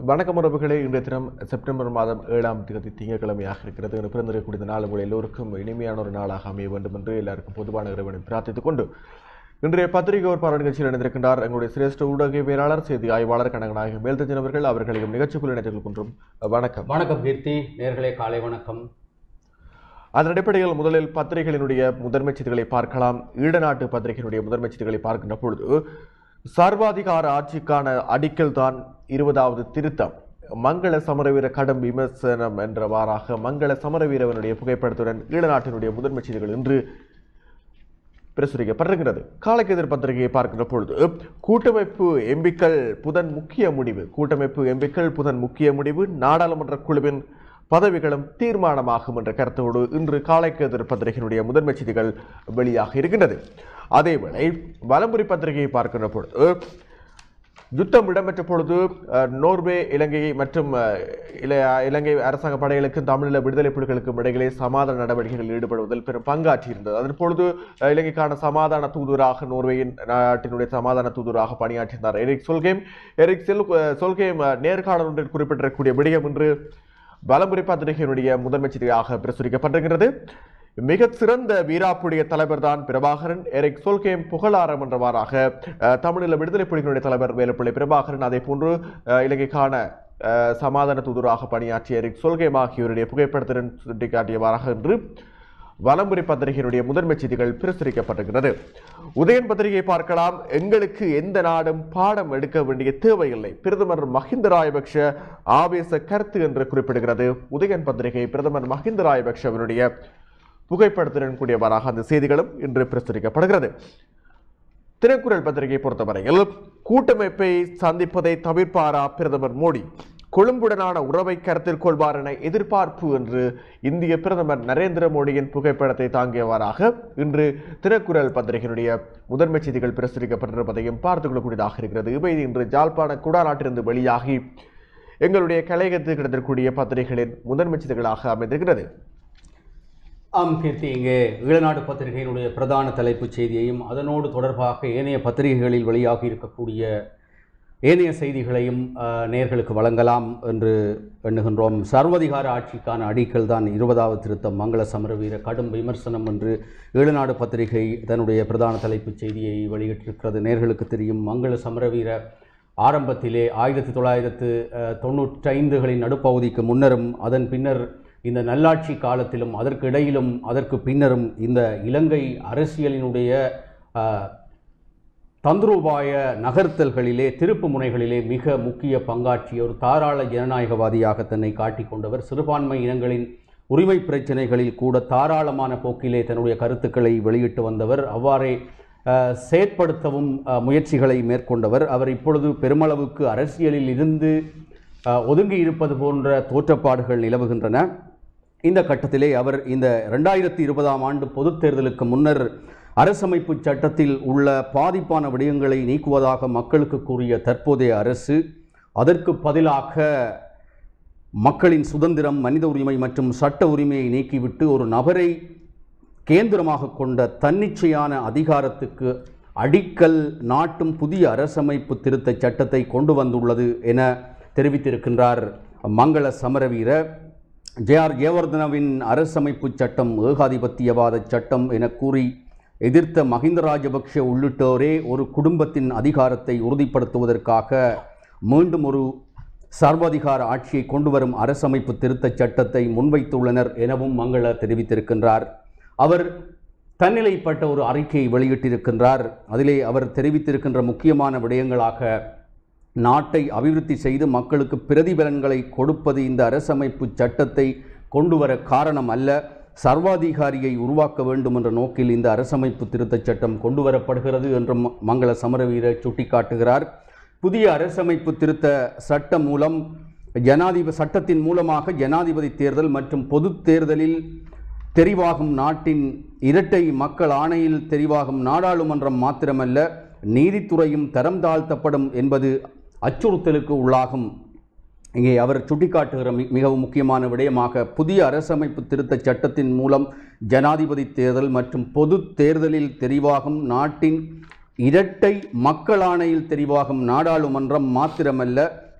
வணக்கம் உறவுகளே இன்றைய தினம் செப்டம்பர் மாதம் ஏழாம் தேதி திங்கட்கிழமையாக இருக்கிறது இன்று பிறந்திருக்கக்கூடிய நாள் உங்கள் எல்லோருக்கும் இனிமையான ஒரு நாளாக அமைய வேண்டும் என்று எல்லாருக்கும் பொதுவான இறைவனை பிரார்த்தித்துக் கொண்டு இன்றைய பத்திரிகை ஒரு பார்வை நிகழ்ச்சியில் இணைந்திருக்கின்றார் எங்களுடைய சிரேஷ்ட ஊடகவியலாளர் செய்தி ஆய்வாளர் கனகநாயகம் மேல்தஞ்சன் அவர்கள் அவர்களையும் நிகழ்ச்சிக்குள் இணைத்துக் கொள்கின்றோம் வணக்கம் வணக்கம் கீர்த்தி நேர்களே காலை வணக்கம் அதன் அடிப்படையில் முதலில் பத்திரிகைகளினுடைய முதன்மை செய்திகளை பார்க்கலாம் ஈழநாட்டு பத்திரிகையினுடைய முதன்மை செய்திகளை பார்க்கின்ற பொழுது சர்வாதிகார ஆட்சிக்கான அடிக்கல் தான் இருபதாவது திருத்தம் மங்கள சமரவீர கடும் விமர்சனம் என்றவாறாக மங்கள சமரவீரவனுடைய புகைப்படத்துடன் ஈழநாட்டினுடைய முதன்மை செய்திகள் இன்று பிரசுரிக்கப்பட்டிருக்கிறது காலக்கெதிர் பத்திரிகையை பார்க்கின்ற பொழுது கூட்டமைப்பு எம்பிக்கள் புதன் முக்கிய முடிவு கூட்டமைப்பு எம்பிக்கள் புதன் முக்கிய முடிவு நாடாளுமன்ற குழுவின் பதவிகளும் தீர்மானமாகும் என்ற கருத்தோடு இன்று காலைக்கெதிர் பத்திரிகையினுடைய முதன்மை செய்திகள் வெளியாக இருக்கின்றது அதேவேளை வலம்புரி பத்திரிகையை பார்க்கின்ற பொழுது யுத்தம் இடம்பெற்ற பொழுது அஹ், நோர்வே இலங்கை மற்றும் அஹ், இல- இலங்கை அரசாங்க படைகளுக்கும் தமிழீழ விடுதலை புலிகளுக்கும் இடையிலே சமாதான நடவடிக்கைகளில் ஈடுபடுவதில் பெரும் பங்காற்றியிருந்தது அதன் பொழுது அஹ், இலங்கைக்கான சமாதான தூதுவராக நோர்வேயின் நாட்டினுடைய சமாதான தூதுவராக பணியாற்றினார் எரிக் சொல்கேம் எரிக் செல் சொல்கேம் அஹ், நேர்காணல் ஒன்றில் குறிப்பிட்டிருக்கக்கூடிய விடயம் என்று பலமுறை பத்திரிகையினுடைய முதன்மை செய்தியாக பிரசுரிக்கப்பட்டிருக்கிறது மிக சிறந்த வீராப்புடைய தலைவர் தான் பிரபாகரன் எரிக் சொல்கேம் புகழாரம் என்றவாறாக அஹ், தமிழீழ விடுதலை புலிகளுடைய தலைவர் வேலுப்பிள்ளை பிரபாகரன் அதே போன்று அஹ், இலங்கைக்கான அஹ், சமாதான தூதுவராக பணியாற்றிய எரிக் சொல்கேம் ஆகியோருடைய புகைப்படத்துடன் சுட்டிக்காட்டியவாறாக என்று வலம்புரி பத்திரிகையினுடைய முதன்மை செய்திகள் பிரசுரிக்கப்பட்டிருக்கிறது உதயன் பத்திரிகையை பார்க்கலாம் எங்களுக்கு எந்த நாடும் பாடம் எடுக்க வேண்டிய தேவையில்லை பிரதமர் மஹிந்த ராயபக்ஷ ஆவேச கருத்து என்று குறிப்பிடுகிறது உதயன் பத்திரிகை பிரதமர் மஹிந்த ராயபக்ஷ அவருடைய புகைப்படத்துடன் கூடியவாறாக அந்த செய்திகளும் இன்று பிரசுரிக்கப்படுகிறது திரைக்குறள் பத்திரிகை பொறுத்தவரையில் கூட்டமைப்பை சந்திப்பதை தவிர்ப்பாரா பிரதமர் மோடி கொழும்புடனான உறவை கருத்தில் கொள்வார் என எதிர்பார்ப்பு என்று இந்திய பிரதமர் நரேந்திர மோடியின் புகைப்படத்தை தாங்கியவாறாக இன்று திரைக்குறள் பத்திரிகையினுடைய முதன்மை செய்திகள் பிரசுரிக்கப்பட்டிருப்பதையும் பார்த்துக் கொள்ளக்கூடியதாக இருக்கிறது இவை இன்று ஜாழ்ப்பாண குடாநாட்டிலிருந்து வெளியாகி எங்களுடைய கலையகத்தில் கிடைத்திருக்கக்கூடிய பத்திரிகைகளின் முதன்மை செய்திகளாக அமைந்திருக்கிறது ஆம் கீர்த்தி இங்கே ஈழநாடு பத்திரிகையினுடைய பிரதான தலைப்புச் செய்தியையும் அதனோடு தொடர்பாக ஏனைய பத்திரிகைகளில் வெளியாகி இருக்கக்கூடிய ஏனைய செய்திகளையும் அஹ், நேர்களுக்கு வழங்கலாம் என்று எண்ணுகின்றோம் சர்வதிகார ஆட்சிக்கான அடிக்கல் தான் இருபதாவது திருத்தம் மங்கள சமரவீர கடும் விமர்சனம் என்று ஈழநாடு பத்திரிகை தன்னுடைய பிரதான தலைப்புச் செய்தியை வெளியிட்டிருக்கிறது நேர்களுக்கு தெரியும் மங்கள சமரவீர ஆரம்பத்திலே ஆயிரத்தி தொள்ளாயிரத்து அஹ், தொண்ணூற்றைந்துகளின் நடுப்பகுதிக்கு முன்னரும் அதன் பின்னர் இந்த நல்லாட்சி காலத்திலும் அதற்கு இடையிலும் அதற்கு பின்னரும் இந்த இலங்கை அரசியலினுடைய அஹ், தந்திரோபாய நகர்த்தல்களிலே திருப்பு முனைகளிலே மிக முக்கிய பங்காற்றிய ஒரு தாராள ஜனநாயகவாதியாக தன்னை காட்டிக் கொண்டவர் சிறுபான்மை இனங்களின் உரிமை பிரச்சனைகளில் கூட தாராளமான போக்கிலே தன்னுடைய கருத்துக்களை வெளியிட்டு வந்தவர் அவ்வாறே அஹ், செயற்படுத்தவும் அஹ், முயற்சிகளை மேற்கொண்டவர் அவர் இப்பொழுது பெருமளவுக்கு அரசியலில் இருந்து அஹ், ஒதுங்கி இருப்பது போன்ற தோற்றப்பாடுகள் நிலவுகின்றன இந்த கட்டத்திலே அவர் இந்த ரெண்டாயிரத்தி இருபதாம் ஆண்டு பொதுத் தேர்தலுக்கு முன்னர் அரசமைப்பு சட்டத்தில் உள்ள பாதிப்பான விடயங்களை நீக்குவதாக மக்களுக்கு கூறிய தற்போதைய அரசு அதற்கு பதிலாக மக்களின் சுதந்திரம் மனித உரிமை மற்றும் சட்ட உரிமையை நீக்கிவிட்டு ஒரு நபரை கேந்திரமாக கொண்ட தன்னிச்சையான அதிகாரத்துக்கு அடிக்கல் நாட்டும் புதிய அரசமைப்பு திருத்தச் சட்டத்தை கொண்டு வந்துள்ளது என தெரிவித்திருக்கின்றார் மங்கள சமரவீர ஜே ஆர் ஜெயவர்தனவின் அரசமைப்பு சட்டம் ஏகாதிபத்தியவாத சட்டம் என கூறி எதிர்த்த மஹிந்த ராஜபக்ஷ உள்ளிட்டோரே ஒரு குடும்பத்தின் அதிகாரத்தை உறுதிப்படுத்துவதற்காக மீண்டும் ஒரு சர்வாதிகார ஆட்சியை கொண்டு வரும் அரசமைப்பு திருத்தச் சட்டத்தை முன்வைத்துள்ளனர் எனவும் மங்கள தெரிவித்திருக்கின்றார் அவர் தன்னிலைப்பட்ட ஒரு அறிக்கையை வெளியிட்டிருக்கின்றார் அதிலே அவர் தெரிவித்திருக்கின்ற முக்கியமான விடயங்களாக நாட்டை அபிவிருத்தி செய்து மக்களுக்கு பிரதிபலன்களை கொடுப்பது இந்த அரசமைப்பு சட்டத்தை கொண்டு வர காரணம் அல்ல சர்வாதிகாரியை உருவாக்க வேண்டும் என்ற நோக்கில் இந்த அரசமைப்பு திருத்தச் சட்டம் கொண்டு வரப்படுகிறது என்றும் மங்கள சமரவீர சுட்டிக்காட்டுகிறார் புதிய அரசமைப்பு திருத்த சட்டம் மூலம் ஜனாதிபதி சட்டத்தின் மூலமாக ஜனாதிபதி தேர்தல் மற்றும் பொதுத் தேர்தலில் தெரிவாகும் நாட்டின் இரட்டை மக்கள் ஆணையில் தெரிவாகும் நாடாளுமன்றம் மாத்திரமல்ல நீதித்துறையும் தரம் தாழ்த்தப்படும் என்பது அச்சுறுத்தலுக்கு உள்ளாகும் இங்கே அவர் சுட்டிக்காட்டுகிற மி- மிகவும் முக்கியமான விடயமாக புதிய அரசமைப்பு திருத்தச் சட்டத்தின் மூலம் ஜனாதிபதி தேர்தல் மற்றும் பொது தேர்தலில் தெரிவாகும் நாட்டின் இரட்டை மக்கள் ஆணையில் தெரிவாகும் நாடாளுமன்றம் மாத்திரமல்ல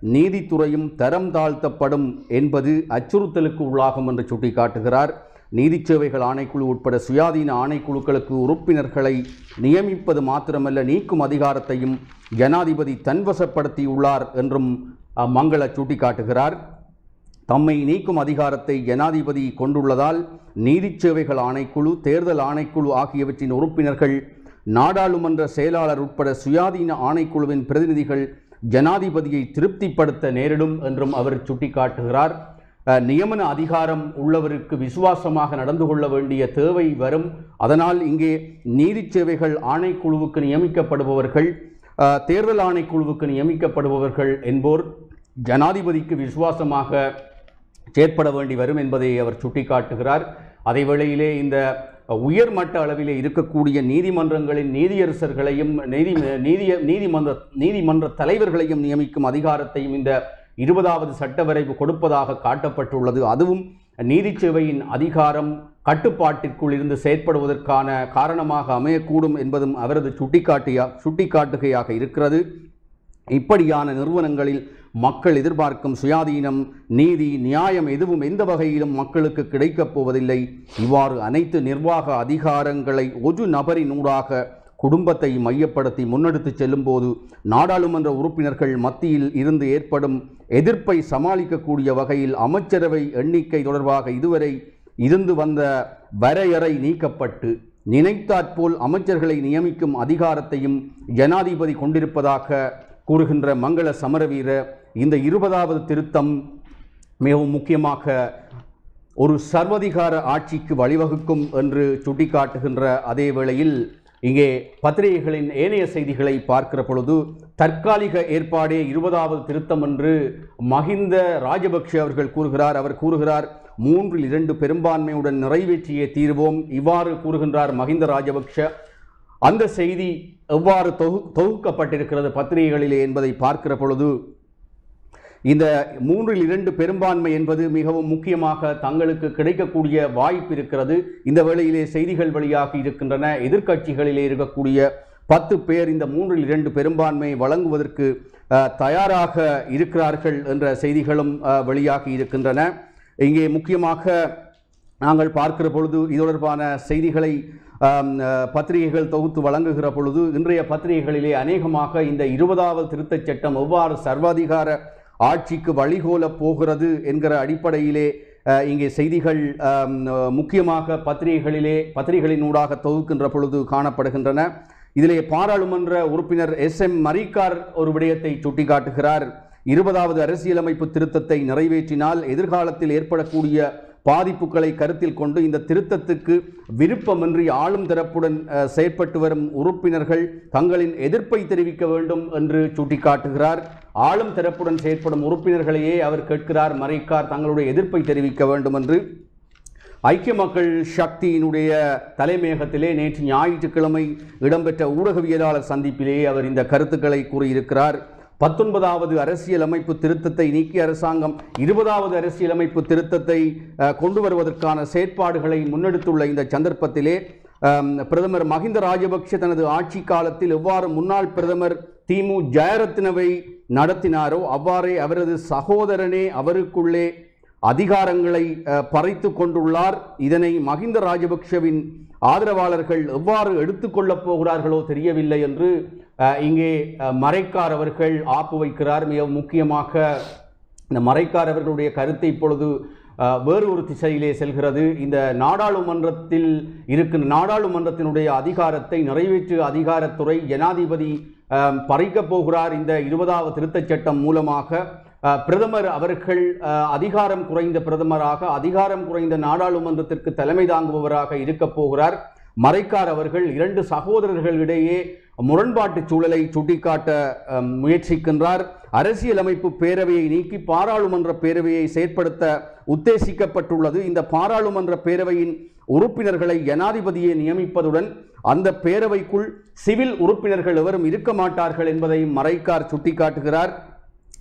நீதித்துறையும் தரம் தாழ்த்தப்படும் என்பது அச்சுறுத்தலுக்கு உள்ளாகும் என்று சுட்டிக்காட்டுகிறார் நீதிச் சேவைகள் ஆணைக்குழு உட்பட சுயாதீன ஆணைக்குழுக்களுக்கு உறுப்பினர்களை நியமிப்பது மாத்திரமல்ல நீக்கும் அதிகாரத்தையும் ஜனாதிபதி தன்வசப்படுத்தியுள்ளார் என்றும் அஹ், மங்கள சுட்டிக்காட்டுகிறார் தம்மை நீக்கும் அதிகாரத்தை ஜனாதிபதி கொண்டுள்ளதால் நீதிச் சேவைகள் ஆணைக்குழு தேர்தல் ஆணைக்குழு ஆகியவற்றின் உறுப்பினர்கள் நாடாளுமன்ற செயலாளர் உட்பட சுயாதீன ஆணைக்குழுவின் பிரதிநிதிகள் ஜனாதிபதியை திருப்திப்படுத்த நேரிடும் என்றும் அவர் சுட்டிக்காட்டுகிறார் அஹ், நியமன அதிகாரம் உள்ளவருக்கு விசுவாசமாக நடந்து கொள்ள வேண்டிய தேவை வரும் அதனால் இங்கே நீதிச் சேவைகள் ஆணைக்குழுவுக்கு நியமிக்கப்படுபவர்கள் அஹ், தேர்தல் ஆணைக்குழுவுக்கு நியமிக்கப்படுபவர்கள் என்போர் ஜனாதிபதிக்கு விசுவாசமாக செயற்பட வேண்டி வரும் என்பதை அவர் சுட்டிக்காட்டுகிறார் அதே வேளையிலே இந்த உயர்மட்ட அளவிலே இருக்கக்கூடிய நீதிமன்றங்களின் நீதியரசர்களையும் நீதி நீதிய நீதிமன்ற நீதிமன்ற தலைவர்களையும் நியமிக்கும் அதிகாரத்தையும் இந்த இருபதாவது சட்டவரைவு கொடுப்பதாக காட்டப்பட்டுள்ளது அதுவும் நீதிச் சேவையின் அதிகாரம் கட்டுப்பாட்டிற்குள் இருந்து செயற்படுவதற்கான காரணமாக அமையக்கூடும் என்பதும் அவரது சுட்டிக்காட்டியா சுட்டிக்காட்டுகையாக இருக்கிறது இப்படியான நிறுவனங்களில் மக்கள் எதிர்பார்க்கும் சுயாதீனம் நீதி நியாயம் எதுவும் எந்த வகையிலும் மக்களுக்கு கிடைக்கப் போவதில்லை இவ்வாறு அனைத்து நிர்வாக அதிகாரங்களை ஒரு நபரினூடாக குடும்பத்தை மையப்படுத்தி முன்னெடுத்து செல்லும்போது நாடாளுமன்ற உறுப்பினர்கள் மத்தியில் இருந்து ஏற்படும் எதிர்ப்பை சமாளிக்கக்கூடிய வகையில் அமைச்சரவை எண்ணிக்கை தொடர்பாக இதுவரை இருந்து வந்த வரையறை நீக்கப்பட்டு நினைத்தாற்போல் அமைச்சர்களை நியமிக்கும் அதிகாரத்தையும் ஜனாதிபதி கொண்டிருப்பதாக கூறுகின்ற மங்கள சமரவீர இந்த இருபதாவது திருத்தம் மிகவும் முக்கியமாக ஒரு சர்வதிகார ஆட்சிக்கு வழிவகுக்கும் என்று சுட்டிக்காட்டுகின்ற அதே வேளையில் இங்கே பத்திரிகைகளின் ஏனைய செய்திகளை பார்க்கிற பொழுது தற்காலிக ஏற்பாடே இருபதாவது திருத்தம் என்று மஹிந்த ராஜபக்ஷ அவர்கள் கூறுகிறார் அவர் கூறுகிறார் மூன்றில் இரண்டு பெரும்பான்மையுடன் நிறைவேற்றியே தீர்வோம் இவ்வாறு கூறுகின்றார் மஹிந்த ராஜபக்ஷ அந்த செய்தி எவ்வாறு தொகு தொகுக்கப்பட்டிருக்கிறது பத்திரிகைகளிலே என்பதை பார்க்கிற பொழுது இந்த மூன்றில் இரண்டு பெரும்பான்மை என்பது மிகவும் முக்கியமாக தங்களுக்கு கிடைக்கக்கூடிய வாய்ப்பு இருக்கிறது இந்த வேளையிலே செய்திகள் வெளியாகி இருக்கின்றன எதிர்க்கட்சிகளிலே இருக்கக்கூடிய பத்து பேர் இந்த மூன்றில் இரண்டு பெரும்பான்மை வழங்குவதற்கு அஹ், தயாராக இருக்கிறார்கள் என்ற செய்திகளும் அஹ், வெளியாகி இருக்கின்றன இங்கே முக்கியமாக நாங்கள் பார்க்கிற பொழுது இது தொடர்பான செய்திகளை ஆம், அஹ், பத்திரிகைகள் தொகுத்து வழங்குகிற பொழுது இன்றைய பத்திரிகைகளிலே அநேகமாக இந்த இருபதாவது திருத்தச் சட்டம் எவ்வாறு சர்வாதிகார ஆட்சிக்கு வழிகோலப் போகிறது என்கிற அடிப்படையிலே அஹ், இங்கே செய்திகள் ஆம், அஹ், முக்கியமாக பத்திரிகைகளிலே பத்திரிகைகளினூடாக தொகுக்கின்ற பொழுது காணப்படுகின்றன இதிலே பாராளுமன்ற உறுப்பினர் எஸ் எம் மரிக்கார் ஒரு விடயத்தை சுட்டிக்காட்டுகிறார் இருபதாவது அரசியலமைப்பு திருத்தத்தை நிறைவேற்றினால் எதிர்காலத்தில் ஏற்படக்கூடிய பாதிப்புகளை கருத்தில் கொண்டு இந்த திருத்தத்துக்கு விருப்பமின்றி ஆளும் தரப்புடன் அஹ், செயற்பட்டு வரும் உறுப்பினர்கள் தங்களின் எதிர்ப்பை தெரிவிக்க வேண்டும் என்று சுட்டிக்காட்டுகிறார் ஆளும் தரப்புடன் செயற்படும் உறுப்பினர்களையே அவர் கேட்கிறார் மறைக்கார் தங்களுடைய எதிர்ப்பை தெரிவிக்க வேண்டும் என்று ஐக்கிய மக்கள் சக்தியினுடைய தலைமையகத்திலே நேற்று ஞாயிற்றுக்கிழமை இடம்பெற்ற ஊடகவியலாளர் சந்திப்பிலே அவர் இந்த கருத்துக்களை கூறியிருக்கிறார் பத்தொன்பதாவது அரசியலமைப்பு திருத்தத்தை நீக்கிய அரசாங்கம் இருபதாவது அரசியலமைப்பு திருத்தத்தை அஹ், கொண்டு வருவதற்கான செயற்பாடுகளை முன்னெடுத்துள்ள இந்த சந்தர்ப்பத்திலே அம், பிரதமர் மஹிந்த ராஜபக்ஷ தனது ஆட்சி காலத்தில் எவ்வாறு முன்னாள் பிரதமர் திமு ஜெயரத்னவை நடத்தினாரோ அவ்வாறே அவரது சகோதரனே அவருக்குள்ளே அதிகாரங்களை அஹ், பறித்து கொண்டுள்ளார் இதனை மஹிந்த ராஜபக்ஷவின் ஆதரவாளர்கள் எவ்வாறு எடுத்துக்கொள்ளப் போகிறார்களோ தெரியவில்லை என்று அஹ், இங்கே அஹ், மரைக்கார் அவர்கள் ஆப்பு வைக்கிறார் மிக முக்கியமாக இந்த மரைக்கார் அவர்களுடைய கருத்தை இப்பொழுது அஹ், வேறு ஒரு திசையிலே செல்கிறது இந்த நாடாளுமன்றத்தில் இருக்கின்ற நாடாளுமன்றத்தினுடைய அதிகாரத்தை நிறைவேற்று அதிகாரத்துறை ஜனாதிபதி அஹ், பறிக்கப் போகிறார் இந்த இருபதாவது திருத்தச் சட்டம் மூலமாக அஹ், பிரதமர் அவர்கள் அஹ், அதிகாரம் குறைந்த பிரதமராக அதிகாரம் குறைந்த நாடாளுமன்றத்திற்கு தலைமை தாங்குபவராக இருக்கப் போகிறார் மரைக்கார் அவர்கள் இரண்டு சகோதரர்களிடையே முரண்பாட்டு சூழலை சுட்டிக்காட்ட அஹ், முயற்சிக்கின்றார் அரசியலமைப்பு பேரவையை நீக்கி பாராளுமன்ற பேரவையை செயற்படுத்த உத்தேசிக்கப்பட்டுள்ளது இந்த பாராளுமன்ற பேரவையின் உறுப்பினர்களை ஜனாதிபதியை நியமிப்பதுடன் அந்த பேரவைக்குள் சிவில் உறுப்பினர்கள் எவரும் இருக்க மாட்டார்கள் என்பதையும் மரைக்கார் சுட்டிக்காட்டுகிறார்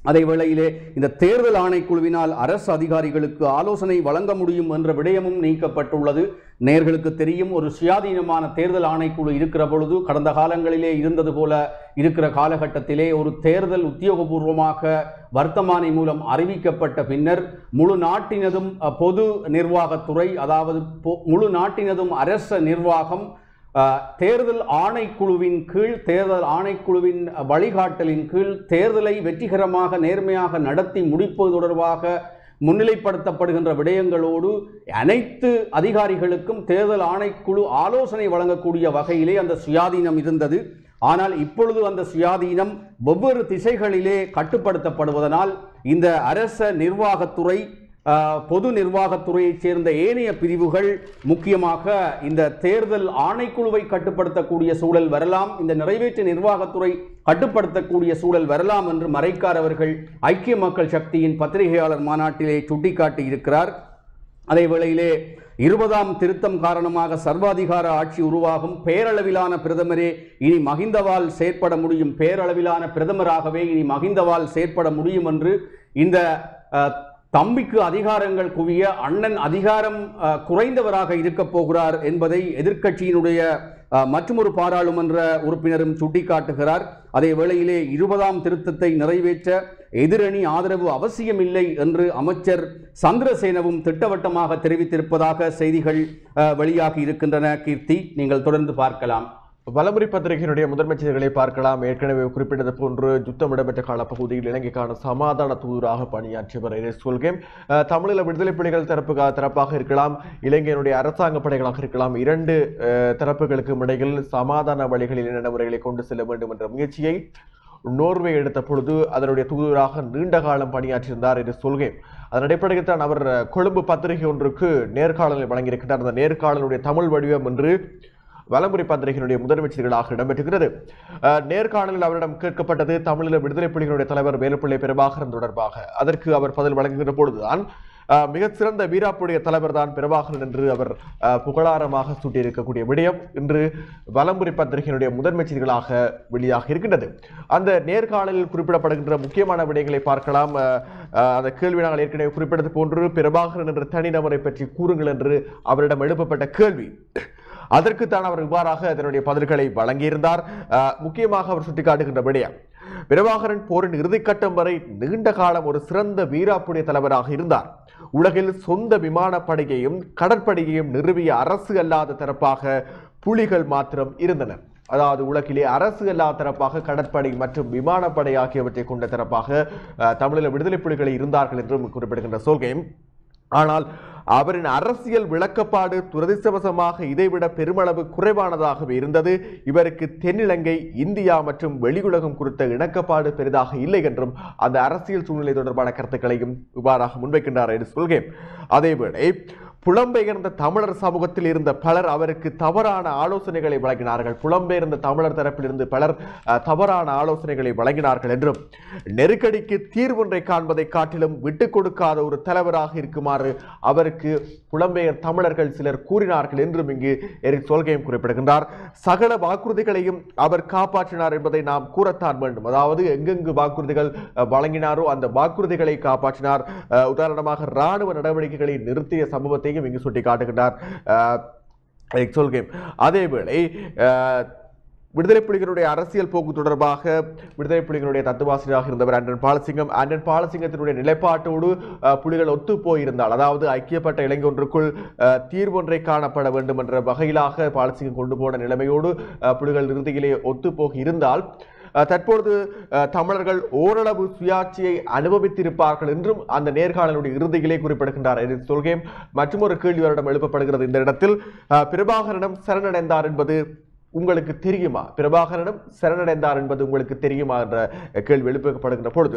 அதே வேளையிலே இந்த தேர்தல் ஆணைக்குழுவினால் அரசு அதிகாரிகளுக்கு ஆலோசனை வழங்க முடியும் என்ற விடயமும் நீக்கப்பட்டுள்ளது நேர்களுக்கு தெரியும் ஒரு சுயாதீனமான தேர்தல் ஆணைக்குழு இருக்கிற பொழுது கடந்த காலங்களிலே இருந்தது போல இருக்கிற காலகட்டத்திலே ஒரு தேர்தல் உத்தியோகபூர்வமாக வர்த்தமானி மூலம் அறிவிக்கப்பட்ட பின்னர் முழு நாட்டினதும் அஹ், பொது நிர்வாகத்துறை அதாவது பொ- முழு நாட்டினதும் அரச நிர்வாகம் அஹ், தேர்தல் ஆணைக்குழுவின் கீழ் தேர்தல் ஆணைக்குழுவின் அஹ், வழிகாட்டலின் கீழ் தேர்தலை வெற்றிகரமாக நேர்மையாக நடத்தி முடிப்பது தொடர்பாக முன்னிலைப்படுத்தப்படுகின்ற விடயங்களோடு அனைத்து அதிகாரிகளுக்கும் தேர்தல் ஆணைக்குழு ஆலோசனை வழங்கக்கூடிய வகையிலே அந்த சுயாதீனம் இருந்தது ஆனால் இப்பொழுது அந்த சுயாதீனம் வெவ்வேறு திசைகளிலே கட்டுப்படுத்தப்படுவதனால் இந்த அரச நிர்வாகத்துறை ஆஹ், பொது நிர்வாகத்துறையைச் சேர்ந்த ஏனைய பிரிவுகள் முக்கியமாக இந்த தேர்தல் ஆணைக்குழுவை கட்டுப்படுத்தக்கூடிய சூழல் வரலாம் இந்த நிறைவேற்று நிர்வாகத்துறை கட்டுப்படுத்தக்கூடிய சூழல் வரலாம் என்று மறைக்கார் அவர்கள் ஐக்கிய மக்கள் சக்தியின் பத்திரிகையாளர் மாநாட்டிலே சுட்டிக்காட்டி இருக்கிறார் அதே வேளையிலே இருபதாம் திருத்தம் காரணமாக சர்வாதிகார ஆட்சி உருவாகும் பேரளவிலான பிரதமரே இனி மகிந்தவால் செயற்பட முடியும் பேரளவிலான பிரதமராகவே இனி மகிந்தவால் செயற்பட முடியும் என்று இந்த அஹ், தம்பிக்கு அதிகாரங்கள் குவிய அண்ணன் அதிகாரம் அஹ், குறைந்தவராக இருக்கப் போகிறார் என்பதை எதிர்க்கட்சியினுடைய அஹ், மற்றுமொரு பாராளுமன்ற உறுப்பினரும் சுட்டிக்காட்டுகிறார் அதே வேளையிலே இருபதாம் திருத்தத்தை நிறைவேற்ற எதிரணி ஆதரவு அவசியமில்லை என்று அமைச்சர் சந்திரசேனவும் திட்டவட்டமாக தெரிவித்திருப்பதாக செய்திகள் அஹ், வெளியாகி இருக்கின்றன கீர்த்தி நீங்கள் தொடர்ந்து பார்க்கலாம் வலமுறை பத்திரிகையினுடைய முதன்மை செய்திகளை பார்க்கலாம் ஏற்கனவே குறிப்பிட்டது போன்று யுத்தம் இடம்பெற்ற காலப்பகுதியில் இலங்கைக்கான சமாதான தூதராக பணியாற்றியவர் எரேஸ் கொள்கேம் அஹ், தமிழீழ விடுதலை புலிகள் தரப்பு தரப்பாக இருக்கலாம் இலங்கையினுடைய அரசாங்க படைகளாக இருக்கலாம் இரண்டு அஹ், தரப்புகளுக்கும் இடையில் சமாதான வழிகளில் என்னென்ன முறைகளை கொண்டு செல்ல வேண்டும் என்ற முயற்சியை நோர்வே எடுத்த பொழுது அதனுடைய தூதராக நீண்ட காலம் பணியாற்றியிருந்தார் என்று சொல்கேன் அதன் அடிப்படையில் தான் அவர் அஹ், கொழும்பு பத்திரிகை ஒன்றுக்கு நேர்காணலை வழங்கியிருக்கிறார் அந்த நேர்காணலுடைய தமிழ் வடிவம் என்று வலமுறை பத்திரிகையினுடைய முதன்மை செய்திகளாக இடம்பெற்றுகிறது அஹ், நேர்காணலில் அவரிடம் கேட்கப்பட்டது தமிழீழ விடுதலை புலிகளுடைய தலைவர் வேலுப்பிள்ளை பிரபாகரன் தொடர்பாக அதற்கு அவர் பதில் வழங்குகின்ற பொழுதுதான் அஹ், மிகச் சிறந்த வீராப்புடைய தலைவர் தான் பிரபாகரன் என்று அவர் அஹ், புகழாரமாக சூட்டியிருக்கக்கூடிய விடயம் இன்று வலம்புரி பத்திரிகையினுடைய முதன்மை செய்திகளாக வெளியாக இருக்கின்றது அந்த நேர்காணலில் குறிப்பிடப்படுகின்ற முக்கியமான விடயங்களை பார்க்கலாம் அஹ், அஹ், அந்த கேள்வி நாங்கள் ஏற்கனவே குறிப்பிட்டது போன்று பிரபாகரன் என்ற தனிநபரை பற்றி கூறுங்கள் என்று அவரிடம் எழுப்பப்பட்ட கேள்வி அதற்கு தான் அவர் இவ்வாறாக அதனுடைய பதில்களை வழங்கியிருந்தார் அஹ், முக்கியமாக அவர் சுட்டிக்காட்டுகின்ற விடயம் பிரபாகரன் போரின் இறுதிக்கட்டம் வரை நீண்ட காலம் ஒரு சிறந்த வீராப்புடைய தலைவராக இருந்தார் உலகில் சொந்த விமானப்படையையும் கடற்படையையும் நிறுவிய அரசு அல்லாத தரப்பாக புலிகள் மாத்திரம் இருந்தனர் அதாவது உலகிலே அரசு அல்லாத தரப்பாக கடற்படை மற்றும் விமானப்படை ஆகியவற்றை கொண்ட தரப்பாக அஹ், தமிழீழ விடுதலை புலிகளை இருந்தார்கள் என்றும் குறிப்பிடுகின்ற சொல்கையும் ஆனால் அவரின் அரசியல் விளக்கப்பாடு துரதிர்ஷ்டவசமாக இதைவிட பெருமளவு குறைவானதாகவே இருந்தது இவருக்கு தென்னிலங்கை இந்தியா மற்றும் வெளியுலகம் குறித்த இணக்கப்பாடு பெரிதாக இல்லை என்றும் அந்த அரசியல் சூழ்நிலை தொடர்பான கருத்துக்களையும் இவ்வாறாக முன்வைக்கின்றார் என்று சொல்கிறேன் அதேவேளை புலம்பெயர்ந்த தமிழர் சமூகத்தில் இருந்த பலர் அவருக்கு தவறான ஆலோசனைகளை வழங்கினார்கள் புலம்பெயர்ந்த தமிழர் தரப்பிலிருந்து பலர் அஹ், தவறான ஆலோசனைகளை வழங்கினார்கள் என்றும் நெருக்கடிக்கு தீர்வொன்றை காண்பதை காட்டிலும் விட்டுக் கொடுக்காத ஒரு தலைவராக இருக்குமாறு அவருக்கு புலம்பெயர் தமிழர்கள் சிலர் கூறினார்கள் என்றும் இங்கு எரிக் சொல்கையும் குறிப்பிடுகின்றார் சகல வாக்குறுதிகளையும் அவர் காப்பாற்றினார் என்பதை நாம் கூறத்தான் வேண்டும் அதாவது எங்கெங்கு வாக்குறுதிகள் அஹ், வழங்கினாரோ அந்த வாக்குறுதிகளை காப்பாற்றினார் அஹ், உதாரணமாக ராணுவ நடவடிக்கைகளை நிறுத்திய சம்பவத்தையும் இங்கு சுட்டிக்காட்டுகின்றார் அஹ், எரிக் சொல்கையும் அதேவேளை அஹ், விடுதலை புலிகளுடைய அரசியல் போக்கு தொடர்பாக விடுதலை புலிகளுடைய தத்துவாசிரியராக இருந்தவர் ஆண்டன் பாலசிங்கம் ஆண்டன் பாலசிங்கத்தினுடைய நிலைப்பாட்டோடு அஹ், புலிகள் ஒத்து போயிருந்தால் அதாவது ஐக்கியப்பட்ட இளைஞொன்றுக்குள் அஹ், தீர்வொன்றை காணப்பட வேண்டும் என்ற வகையிலாக பாலசிங்கம் கொண்டு போன நிலைமையோடு அஹ், புலிகள் இறுதியிலே ஒத்து போக இருந்தால் அஹ், தற்பொழுது அஹ், தமிழர்கள் ஓரளவு சுயாட்சியை அனுபவித்திருப்பார்கள் என்றும் அந்த நேர்காணலுடைய இறுதியிலே குறிப்பிடுகின்றார் என்று சொல்கிறேன் மற்றும் ஒரு கேள்வி அவரிடம் எழுப்பப்படுகிறது இந்த இடத்தில் அஹ், பிரபாகரனிடம் சரணடைந்தார் என்பது உங்களுக்கு தெரியுமா பிரபாகரனிடம் சரணடைந்தார் என்பது உங்களுக்கு தெரியுமா என்ற கேள்வி எழுப்பப்படுகின்ற பொழுது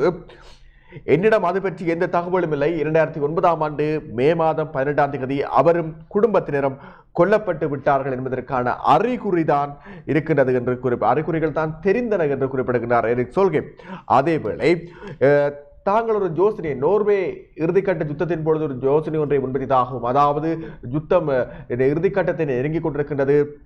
என்னிடம் அது பற்றி எந்த தகவலும் இல்லை இரண்டாயிரத்தி ஒன்பதாம் ஆண்டு மே மாதம் பதினெட்டாம் தேதி அவரும் குடும்பத்தினரும் கொல்லப்பட்டு விட்டார்கள் என்பதற்கான அறிகுறிதான் இருக்கின்றது என்று குறிப்பு அறிகுறிகள் தான் தெரிந்தன என்று குறிப்பிடுகின்றார் எரிக் சொல்கே அதேவேளை அஹ், தாங்கள் ஒரு யோசனை நோர்வே இறுதிக்கட்ட யுத்தத்தின் பொழுது ஒரு யோசனை ஒன்றை முன்வைத்ததாகும் அதாவது யுத்தம் அஹ், இந்த இறுதிக்கட்டத்தை நெருங்கிக் கொண்டிருக்கின்றது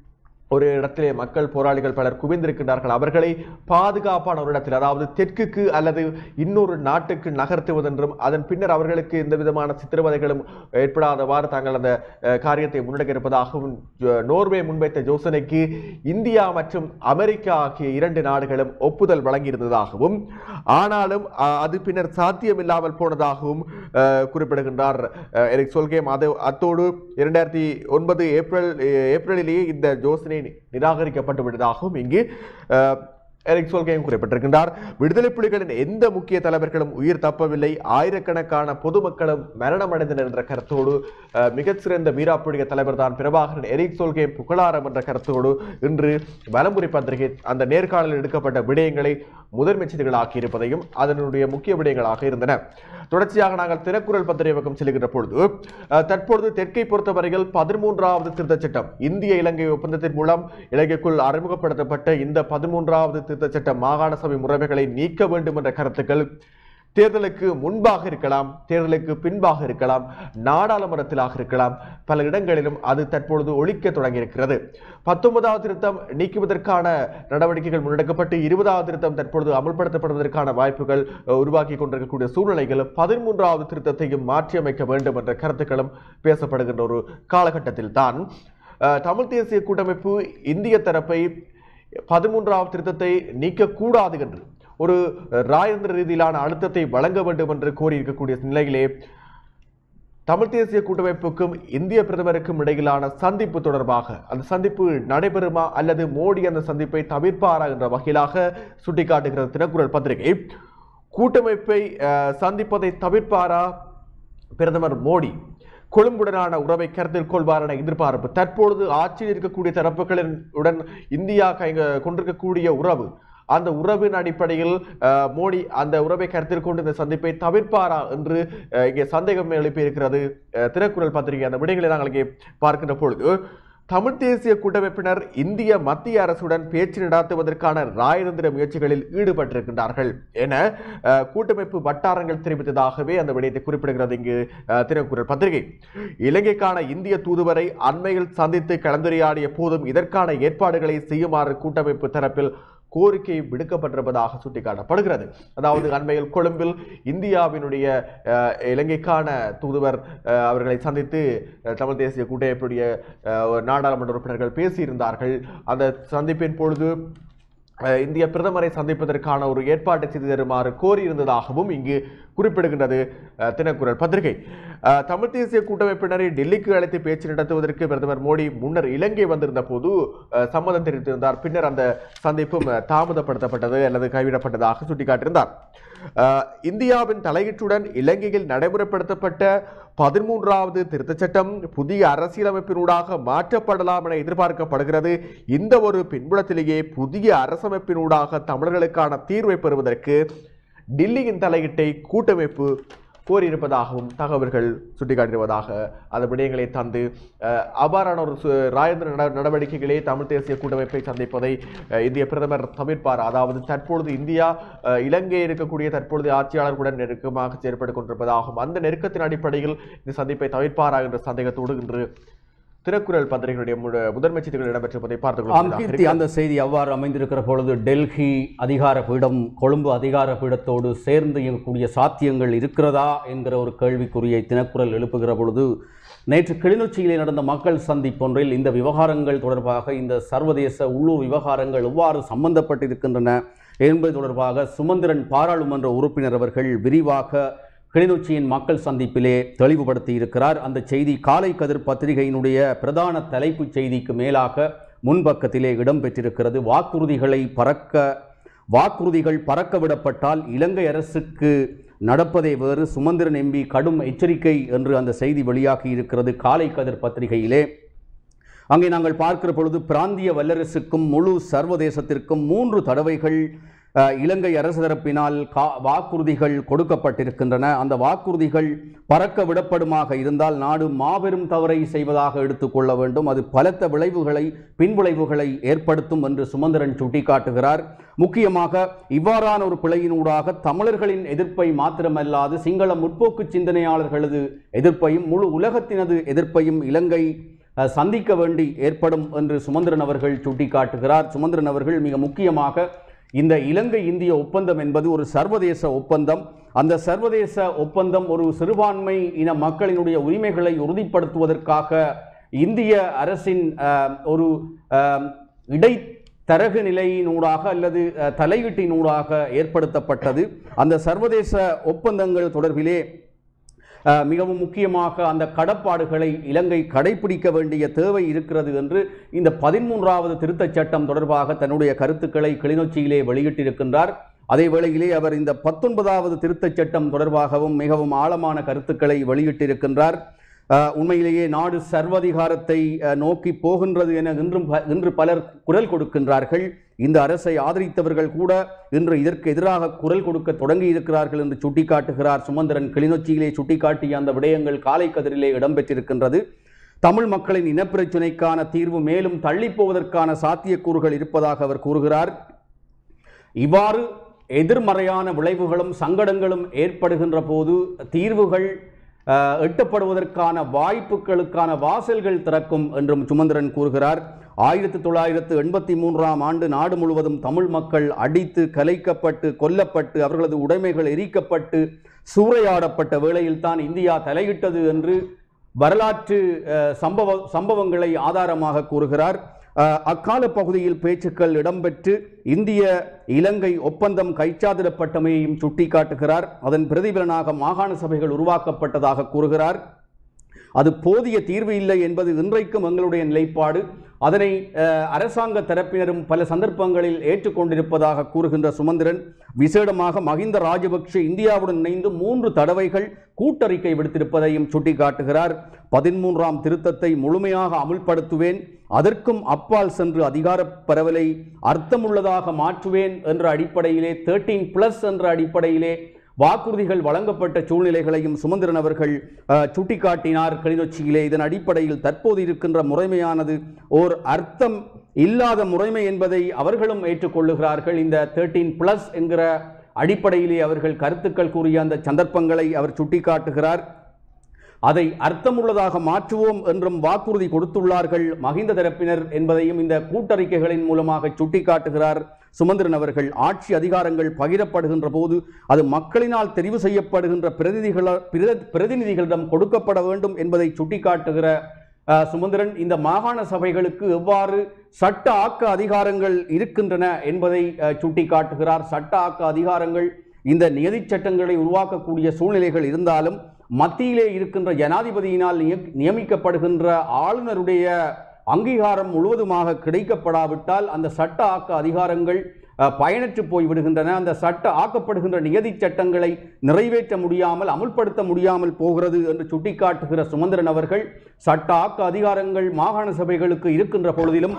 ஒரு இடத்திலே மக்கள் போராளிகள் பலர் குவிந்திருக்கின்றார்கள் அவர்களை பாதுகாப்பான ஒரு இடத்தில் அதாவது தெற்குக்கு அல்லது இன்னொரு நாட்டுக்கு நகர்த்துவதென்றும் அதன் பின்னர் அவர்களுக்கு எந்த விதமான சித்திரவதைகளும் ஏற்படாதவாறு தாங்கள் அந்த அஹ், காரியத்தை முன்னெடுக்க இருப்பதாகவும் ஜோ- நோர்வே முன்வைத்த யோசனைக்கு இந்தியா மற்றும் அமெரிக்கா ஆகிய இரண்டு நாடுகளும் ஒப்புதல் வழங்கியிருந்ததாகவும் ஆனாலும் அஹ், அது பின்னர் சாத்தியமில்லாமல் போனதாகவும் அஹ், குறிப்பிடுகின்றார் அஹ், எரிக் சொல்கேம் அது அத்தோடு இரண்டாயிரத்தி ஒன்பது ஏப்ரல் அஹ், ஏப்ரலிலேயே இந்த யோசனை நிராகரிக்கப்பட்டு விட்டதாகவும் இங்கு அஹ், எரிக் சொல்கேம் குறிப்பிட்டிருக்கின்றார் விடுதலை புலிகளின் எந்த முக்கிய தலைவர்களும் உயிர் தப்பவில்லை ஆயிரக்கணக்கான பொதுமக்களும் மரணமடைந்தனர் என்ற கருத்தோடு அஹ், மிகச்சிறந்த வீராப்புலிக தலைவர் தான் பிரபாகரன் எரிக் சொல்கேம் புகழாரம் என்ற கருத்தோடு இன்று வலம்புரி பத்திரிகை அந்த நேர்காணலில் எடுக்கப்பட்ட விடயங்களை முதன்மை செய்திகளாக்கி இருப்பதையும் அதனுடைய முக்கிய விடயங்களாக இருந்தன தொடர்ச்சியாக நாங்கள் தினக்குரல் பத்திரிகை பக்கம் செல்கின்ற பொழுது அஹ், தற்பொழுது தெற்கை பொறுத்தவரையில் பதிமூன்றாவது திருத்தச் சட்டம் இந்திய இலங்கை ஒப்பந்தத்தின் மூலம் இலங்கைக்குள் அறிமுகப்படுத்தப்பட்ட இந்த பதிமூன்றாவது திருத்தச் சட்டம் மாகாண சபை முறைமைகளை நீக்க வேண்டும் என்ற கருத்துக்கள் தேர்தலுக்கு முன்பாக இருக்கலாம் தேர்தலுக்கு பின்பாக இருக்கலாம் நாடாளுமன்றத்திலாக இருக்கலாம் பல இடங்களிலும் அது தற்பொழுது ஒழிக்க தொடங்கியிருக்கிறது பத்தொன்பதாவது திருத்தம் நீக்குவதற்கான நடவடிக்கைகள் முன்னெடுக்கப்பட்டு இருபதாவது திருத்தம் தற்பொழுது அமல்படுத்தப்படுவதற்கான வாய்ப்புகள் அஹ், உருவாக்கி கொண்டிருக்கக்கூடிய சூழ்நிலைகள் பதிமூன்றாவது திருத்தத்தையும் மாற்றியமைக்க வேண்டும் என்ற கருத்துக்களும் பேசப்படுகின்ற ஒரு காலகட்டத்தில் தான் தமிழ் தேசிய கூட்டமைப்பு இந்திய தரப்பை பதிமூன்றாவது திருத்தத்தை நீக்கக்கூடாது என்று ஒரு ராயந்திர ரீதியிலான அழுத்தத்தை வழங்க வேண்டும் என்று கோரியிருக்கக்கூடிய நிலையிலே தமிழ் தேசிய கூட்டமைப்புக்கும் இந்திய பிரதமருக்கும் இடையிலான சந்திப்பு தொடர்பாக அந்த சந்திப்பு நடைபெறுமா அல்லது மோடி அந்த சந்திப்பை தவிர்ப்பாரா என்ற வகையிலாக சுட்டிக்காட்டுகிறது தினக்குரல் பத்திரிகை கூட்டமைப்பை அஹ், சந்திப்பதை தவிர்ப்பாரா பிரதமர் மோடி கொழும்புடனான உறவை கருத்தில் கொள்வார் என எதிர்பார்ப்பு தற்பொழுது ஆட்சியில் இருக்கக்கூடிய தரப்புகளின் உடன் இந்தியா கை கொண்டிருக்கக்கூடிய உறவு அந்த உறவின் அடிப்படையில் அஹ், மோடி அந்த உறவை கருத்தில் கொண்டு இந்த சந்திப்பை தவிர்ப்பாரா என்று அஹ், இங்கே சந்தேகம் எழுப்பியிருக்கிறது அஹ், தினக்குரல் பத்திரிகை அந்த விடைகளை நாங்கள் இங்கே பார்க்கின்ற பொழுது தமிழ் தேசிய கூட்டமைப்பினர் இந்திய மத்திய அரசுடன் பேச்சு நடத்துவதற்கான ராயதந்திர முயற்சிகளில் ஈடுபட்டிருக்கின்றார்கள் என அஹ், கூட்டமைப்பு வட்டாரங்கள் தெரிவித்ததாகவே அந்த விடயத்தை குறிப்பிடுகிறது இங்கு அஹ், தினக்குரல் பத்திரிகை இலங்கைக்கான இந்திய தூதுவரை அண்மையில் சந்தித்து கலந்துரையாடிய போதும் இதற்கான ஏற்பாடுகளை செய்யுமாறு கூட்டமைப்பு தரப்பில் கோரிக்கை விடுக்கப்பட்டிருப்பதாக சுட்டிக்காட்டப்படுகிறது அதாவது அண்மையில் கொழும்பில் இந்தியாவினுடைய அஹ், இலங்கைக்கான தூதுவர் அஹ், அவர்களை சந்தித்து அஹ், தமிழ் தேசிய கூட்டமைப்புடைய அஹ், நாடாளுமன்ற உறுப்பினர்கள் பேசியிருந்தார்கள் அந்த சந்திப்பின் பொழுது அஹ், இந்திய பிரதமரை சந்திப்பதற்கான ஒரு ஏற்பாட்டை செய்து தருமாறு கோரியிருந்ததாகவும் இங்கு குறிப்பிடுகின்றது அஹ், தினக்குரல் பத்திரிகை அஹ், தமிழ் தேசிய கூட்டமைப்பினரை டெல்லிக்கு அழைத்து பேச்சு நடத்துவதற்கு பிரதமர் மோடி முன்னர் இலங்கை வந்திருந்த போது அஹ், சம்மதம் தெரிவித்திருந்தார் பின்னர் அந்த சந்திப்பும் அஹ், தாமதப்படுத்தப்பட்டது அல்லது கைவிடப்பட்டதாக சுட்டிக்காட்டியிருந்தார் அஹ், இந்தியாவின் தலையீட்டுடன் இலங்கையில் நடைமுறைப்படுத்தப்பட்ட பதிமூன்றாவது திருத்தச் சட்டம் புதிய அரசியலமைப்பினூடாக மாற்றப்படலாம் என எதிர்பார்க்கப்படுகிறது இந்த ஒரு பின்புலத்திலேயே புதிய அரசமைப்பினூடாக தமிழர்களுக்கான தீர்வை பெறுவதற்கு டில்லியின் தலையீட்டை கூட்டமைப்பு கோரியிருப்பதாகவும் தகவல்கள் சுட்டிக்காட்டியிருப்பதாக அந்த விடயங்களை தந்து அஹ், அவ்வாறான ஒரு சு- ராயந்திர நட- நடவடிக்கைகளே தமிழ் தேசிய கூட்டமைப்பை சந்திப்பதை அஹ், இந்திய பிரதமர் தவிர்ப்பார் அதாவது தற்பொழுது இந்தியா அஹ், இலங்கை இருக்கக்கூடிய தற்பொழுது ஆட்சியாளர்களுடன் நெருக்கமாக செயற்பட்டுக் கொண்டிருப்பதாகவும் அந்த நெருக்கத்தின் அடிப்படையில் இந்த சந்திப்பை தவிர்ப்பாரா என்ற சந்தேகத்தோடு இன்று திருக்குறள் பத்திரிகையுடைய மு- முதன்மை செய்திகள் இடம்பெற்றிருப்பதை பார்த்துக் ஆம் கீர்த்தி அந்த செய்தி அவ்வாறு அமைந்திருக்கிற பொழுது டெல்லி அதிகார பீடம் கொழும்பு அதிகார பீடத்தோடு சேர்ந்து இயங்கக்கூடிய சாத்தியங்கள் இருக்கிறதா என்கிற ஒரு கேள்விக்குறியை தினக்குரல் எழுப்புகிற பொழுது நேற்று கிளிநொச்சியிலே நடந்த மக்கள் சந்திப்பொன்றில் இந்த விவகாரங்கள் தொடர்பாக இந்த சர்வதேச உள்ளூர் விவகாரங்கள் எவ்வாறு சம்பந்தப்பட்டிருக்கின்றன என்பது தொடர்பாக சுமந்திரன் பாராளுமன்ற உறுப்பினர் அவர்கள் விரிவாக கிளிநொச்சியின் மக்கள் சந்திப்பிலே தெளிவுபடுத்தி இருக்கிறார் அந்த செய்தி காலை கதிர் பத்திரிகையினுடைய பிரதான தலைப்புச் செய்திக்கு மேலாக முன்பக்கத்திலே இடம்பெற்றிருக்கிறது வாக்குறுதிகளை பறக்க வாக்குறுதிகள் பறக்க விடப்பட்டால் இலங்கை அரசுக்கு நடப்பதே வேறு சுமந்திரன் எம்பி கடும் எச்சரிக்கை என்று அந்த செய்தி வெளியாகி இருக்கிறது காலை கதிர் பத்திரிகையிலே அங்கே நாங்கள் பார்க்கிற பொழுது பிராந்திய வல்லரசுக்கும் முழு சர்வதேசத்திற்கும் மூன்று தடவைகள் அஹ், இலங்கை அரசு தரப்பினால் கா வாக்குறுதிகள் கொடுக்கப்பட்டிருக்கின்றன அந்த வாக்குறுதிகள் பறக்க விடப்படுமாக இருந்தால் நாடு மாபெரும் தவறை செய்வதாக எடுத்துக்கொள்ள வேண்டும் அது பலத்த விளைவுகளை பின்விளைவுகளை ஏற்படுத்தும் என்று சுமந்திரன் சுட்டிக்காட்டுகிறார் முக்கியமாக இவ்வாறான ஒரு பிழையினூடாக தமிழர்களின் எதிர்ப்பை மாத்திரமல்லாது சிங்கள முற்போக்கு சிந்தனையாளர்களது எதிர்ப்பையும் முழு உலகத்தினது எதிர்ப்பையும் இலங்கை அஹ், சந்திக்க வேண்டி ஏற்படும் என்று சுமந்திரன் அவர்கள் சுட்டிக்காட்டுகிறார் சுமந்திரன் அவர்கள் மிக முக்கியமாக இந்த இலங்கை இந்திய ஒப்பந்தம் என்பது ஒரு சர்வதேச ஒப்பந்தம் அந்த சர்வதேச ஒப்பந்தம் ஒரு சிறுபான்மை இன மக்களினுடைய உரிமைகளை உறுதிப்படுத்துவதற்காக இந்திய அரசின் அஹ், ஒரு அஹ், இடைத்தரகு நிலையினூடாக அல்லது அஹ், தலையீட்டினூடாக ஏற்படுத்தப்பட்டது அந்த சர்வதேச ஒப்பந்தங்கள் தொடர்பிலே அஹ், மிகவும் முக்கியமாக அந்த கடப்பாடுகளை இலங்கை கடைபிடிக்க வேண்டிய தேவை இருக்கிறது என்று இந்த பதிமூன்றாவது திருத்தச் சட்டம் தொடர்பாக தன்னுடைய கருத்துக்களை கிளிநொச்சியிலே வெளியிட்டிருக்கின்றார் அதே வேளையிலே அவர் இந்த பத்தொன்பதாவது திருத்தச் சட்டம் தொடர்பாகவும் மிகவும் ஆழமான கருத்துக்களை வெளியிட்டிருக்கின்றார் அஹ், உண்மையிலேயே நாடு சர்வதிகாரத்தை அஹ், நோக்கி போகின்றது என இன்றும் ப- இன்று பலர் குரல் கொடுக்கின்றார்கள் இந்த அரசை ஆதரித்தவர்கள் கூட இன்று இதற்கு எதிராக குரல் கொடுக்க தொடங்கி இருக்கிறார்கள் என்று சுட்டிக்காட்டுகிறார் சுமந்திரன் கிளிநொச்சியிலே சுட்டிக்காட்டிய அந்த விடயங்கள் காலை கதிரிலே இடம்பெற்றிருக்கின்றது தமிழ் மக்களின் இனப்பிரச்சினைக்கான தீர்வு மேலும் தள்ளிப் போவதற்கான சாத்தியக்கூறுகள் இருப்பதாக அவர் கூறுகிறார் இவ்வாறு எதிர்மறையான விளைவுகளும் சங்கடங்களும் ஏற்படுகின்ற போது தீர்வுகள் அஹ், எட்டப்படுவதற்கான வாய்ப்புகளுக்கான வாசல்கள் திறக்கும் என்றும் சுமந்திரன் கூறுகிறார் ஆயிரத்தி தொள்ளாயிரத்து எண்பத்தி மூன்றாம் ஆண்டு நாடு முழுவதும் தமிழ் மக்கள் அடித்து கலைக்கப்பட்டு கொல்லப்பட்டு அவர்களது உடைமைகள் எரிக்கப்பட்டு சூறையாடப்பட்ட வேளையில்தான் இந்தியா தலையிட்டது என்று வரலாற்று அஹ், சம்பவ சம்பவங்களை ஆதாரமாக கூறுகிறார் அஹ், அக்கால பகுதியில் பேச்சுக்கள் இடம்பெற்று இந்திய இலங்கை ஒப்பந்தம் கைச்சாதிடப்பட்டமையையும் சுட்டிக்காட்டுகிறார் அதன் பிரதிபலனாக மாகாண சபைகள் உருவாக்கப்பட்டதாக கூறுகிறார் அது போதிய தீர்வு இல்லை என்பது இன்றைக்கும் எங்களுடைய நிலைப்பாடு அதனை அஹ், அரசாங்க தரப்பினரும் பல சந்தர்ப்பங்களில் ஏற்றுக்கொண்டிருப்பதாக கூறுகின்ற சுமந்திரன் விசேடமாக மஹிந்த ராஜபக்ஷ இந்தியாவுடன் இணைந்து மூன்று தடவைகள் கூட்டறிக்கை விடுத்திருப்பதையும் சுட்டிக்காட்டுகிறார் பதிமூன்றாம் திருத்தத்தை முழுமையாக அமுல்படுத்துவேன் அதற்கும் அப்பால் சென்று அதிகார பரவலை அர்த்தமுள்ளதாக மாற்றுவேன் என்ற அடிப்படையிலே தேர்ட்டீன் பிளஸ் என்ற அடிப்படையிலே வாக்குறுதிகள் வழங்கப்பட்ட சூழ்நிலைகளையும் சுமந்திரன் அவர்கள் அஹ், சுட்டிக்காட்டினார் கிளிநொச்சியிலே இதன் அடிப்படையில் தற்போது இருக்கின்ற முறைமையானது ஓர் அர்த்தம் இல்லாத முறைமை என்பதை அவர்களும் ஏற்றுக்கொள்ளுகிறார்கள் இந்த தேர்ட்டீன் பிளஸ் என்கிற அடிப்படையிலே அவர்கள் கருத்துக்கள் கூறிய அந்த சந்தர்ப்பங்களை அவர் சுட்டிக்காட்டுகிறார் அதை அர்த்தமுள்ளதாக மாற்றுவோம் என்றும் வாக்குறுதி கொடுத்துள்ளார்கள் மகிந்த தரப்பினர் என்பதையும் இந்த கூட்டறிக்கைகளின் மூலமாக சுட்டிக்காட்டுகிறார் சுமந்திரன் அவர்கள் ஆட்சி அதிகாரங்கள் பகிரப்படுகின்ற போது அது மக்களினால் தெரிவு செய்யப்படுகின்ற பிரதிநிதிகள பிர- பிரதிநிதிகளிடம் கொடுக்கப்பட வேண்டும் என்பதை சுட்டிக்காட்டுகிற அஹ், சுமந்திரன் இந்த மாகாண சபைகளுக்கு எவ்வாறு சட்ட ஆக்க அதிகாரங்கள் இருக்கின்றன என்பதை அஹ், சுட்டிக்காட்டுகிறார் சட்ட ஆக்க அதிகாரங்கள் இந்த நியதிச் சட்டங்களை உருவாக்கக்கூடிய சூழ்நிலைகள் இருந்தாலும் மத்தியிலே இருக்கின்ற ஜனாதிபதியினால் நிய- நியமிக்கப்படுகின்ற ஆளுநருடைய அங்கீகாரம் முழுவதுமாக கிடைக்கப்படாவிட்டால் அந்த சட்ட ஆக்க அதிகாரங்கள் அஹ், பயனற்று போய் விடுகின்றன அந்த சட்ட ஆக்கப்படுகின்ற நியதிச் சட்டங்களை நிறைவேற்ற முடியாமல் அமுல்படுத்த முடியாமல் போகிறது என்று சுட்டிக்காட்டுகிற சுமந்திரன் அவர்கள் சட்ட ஆக்க அதிகாரங்கள் மாகாண சபைகளுக்கு இருக்கின்ற பொழுதிலும்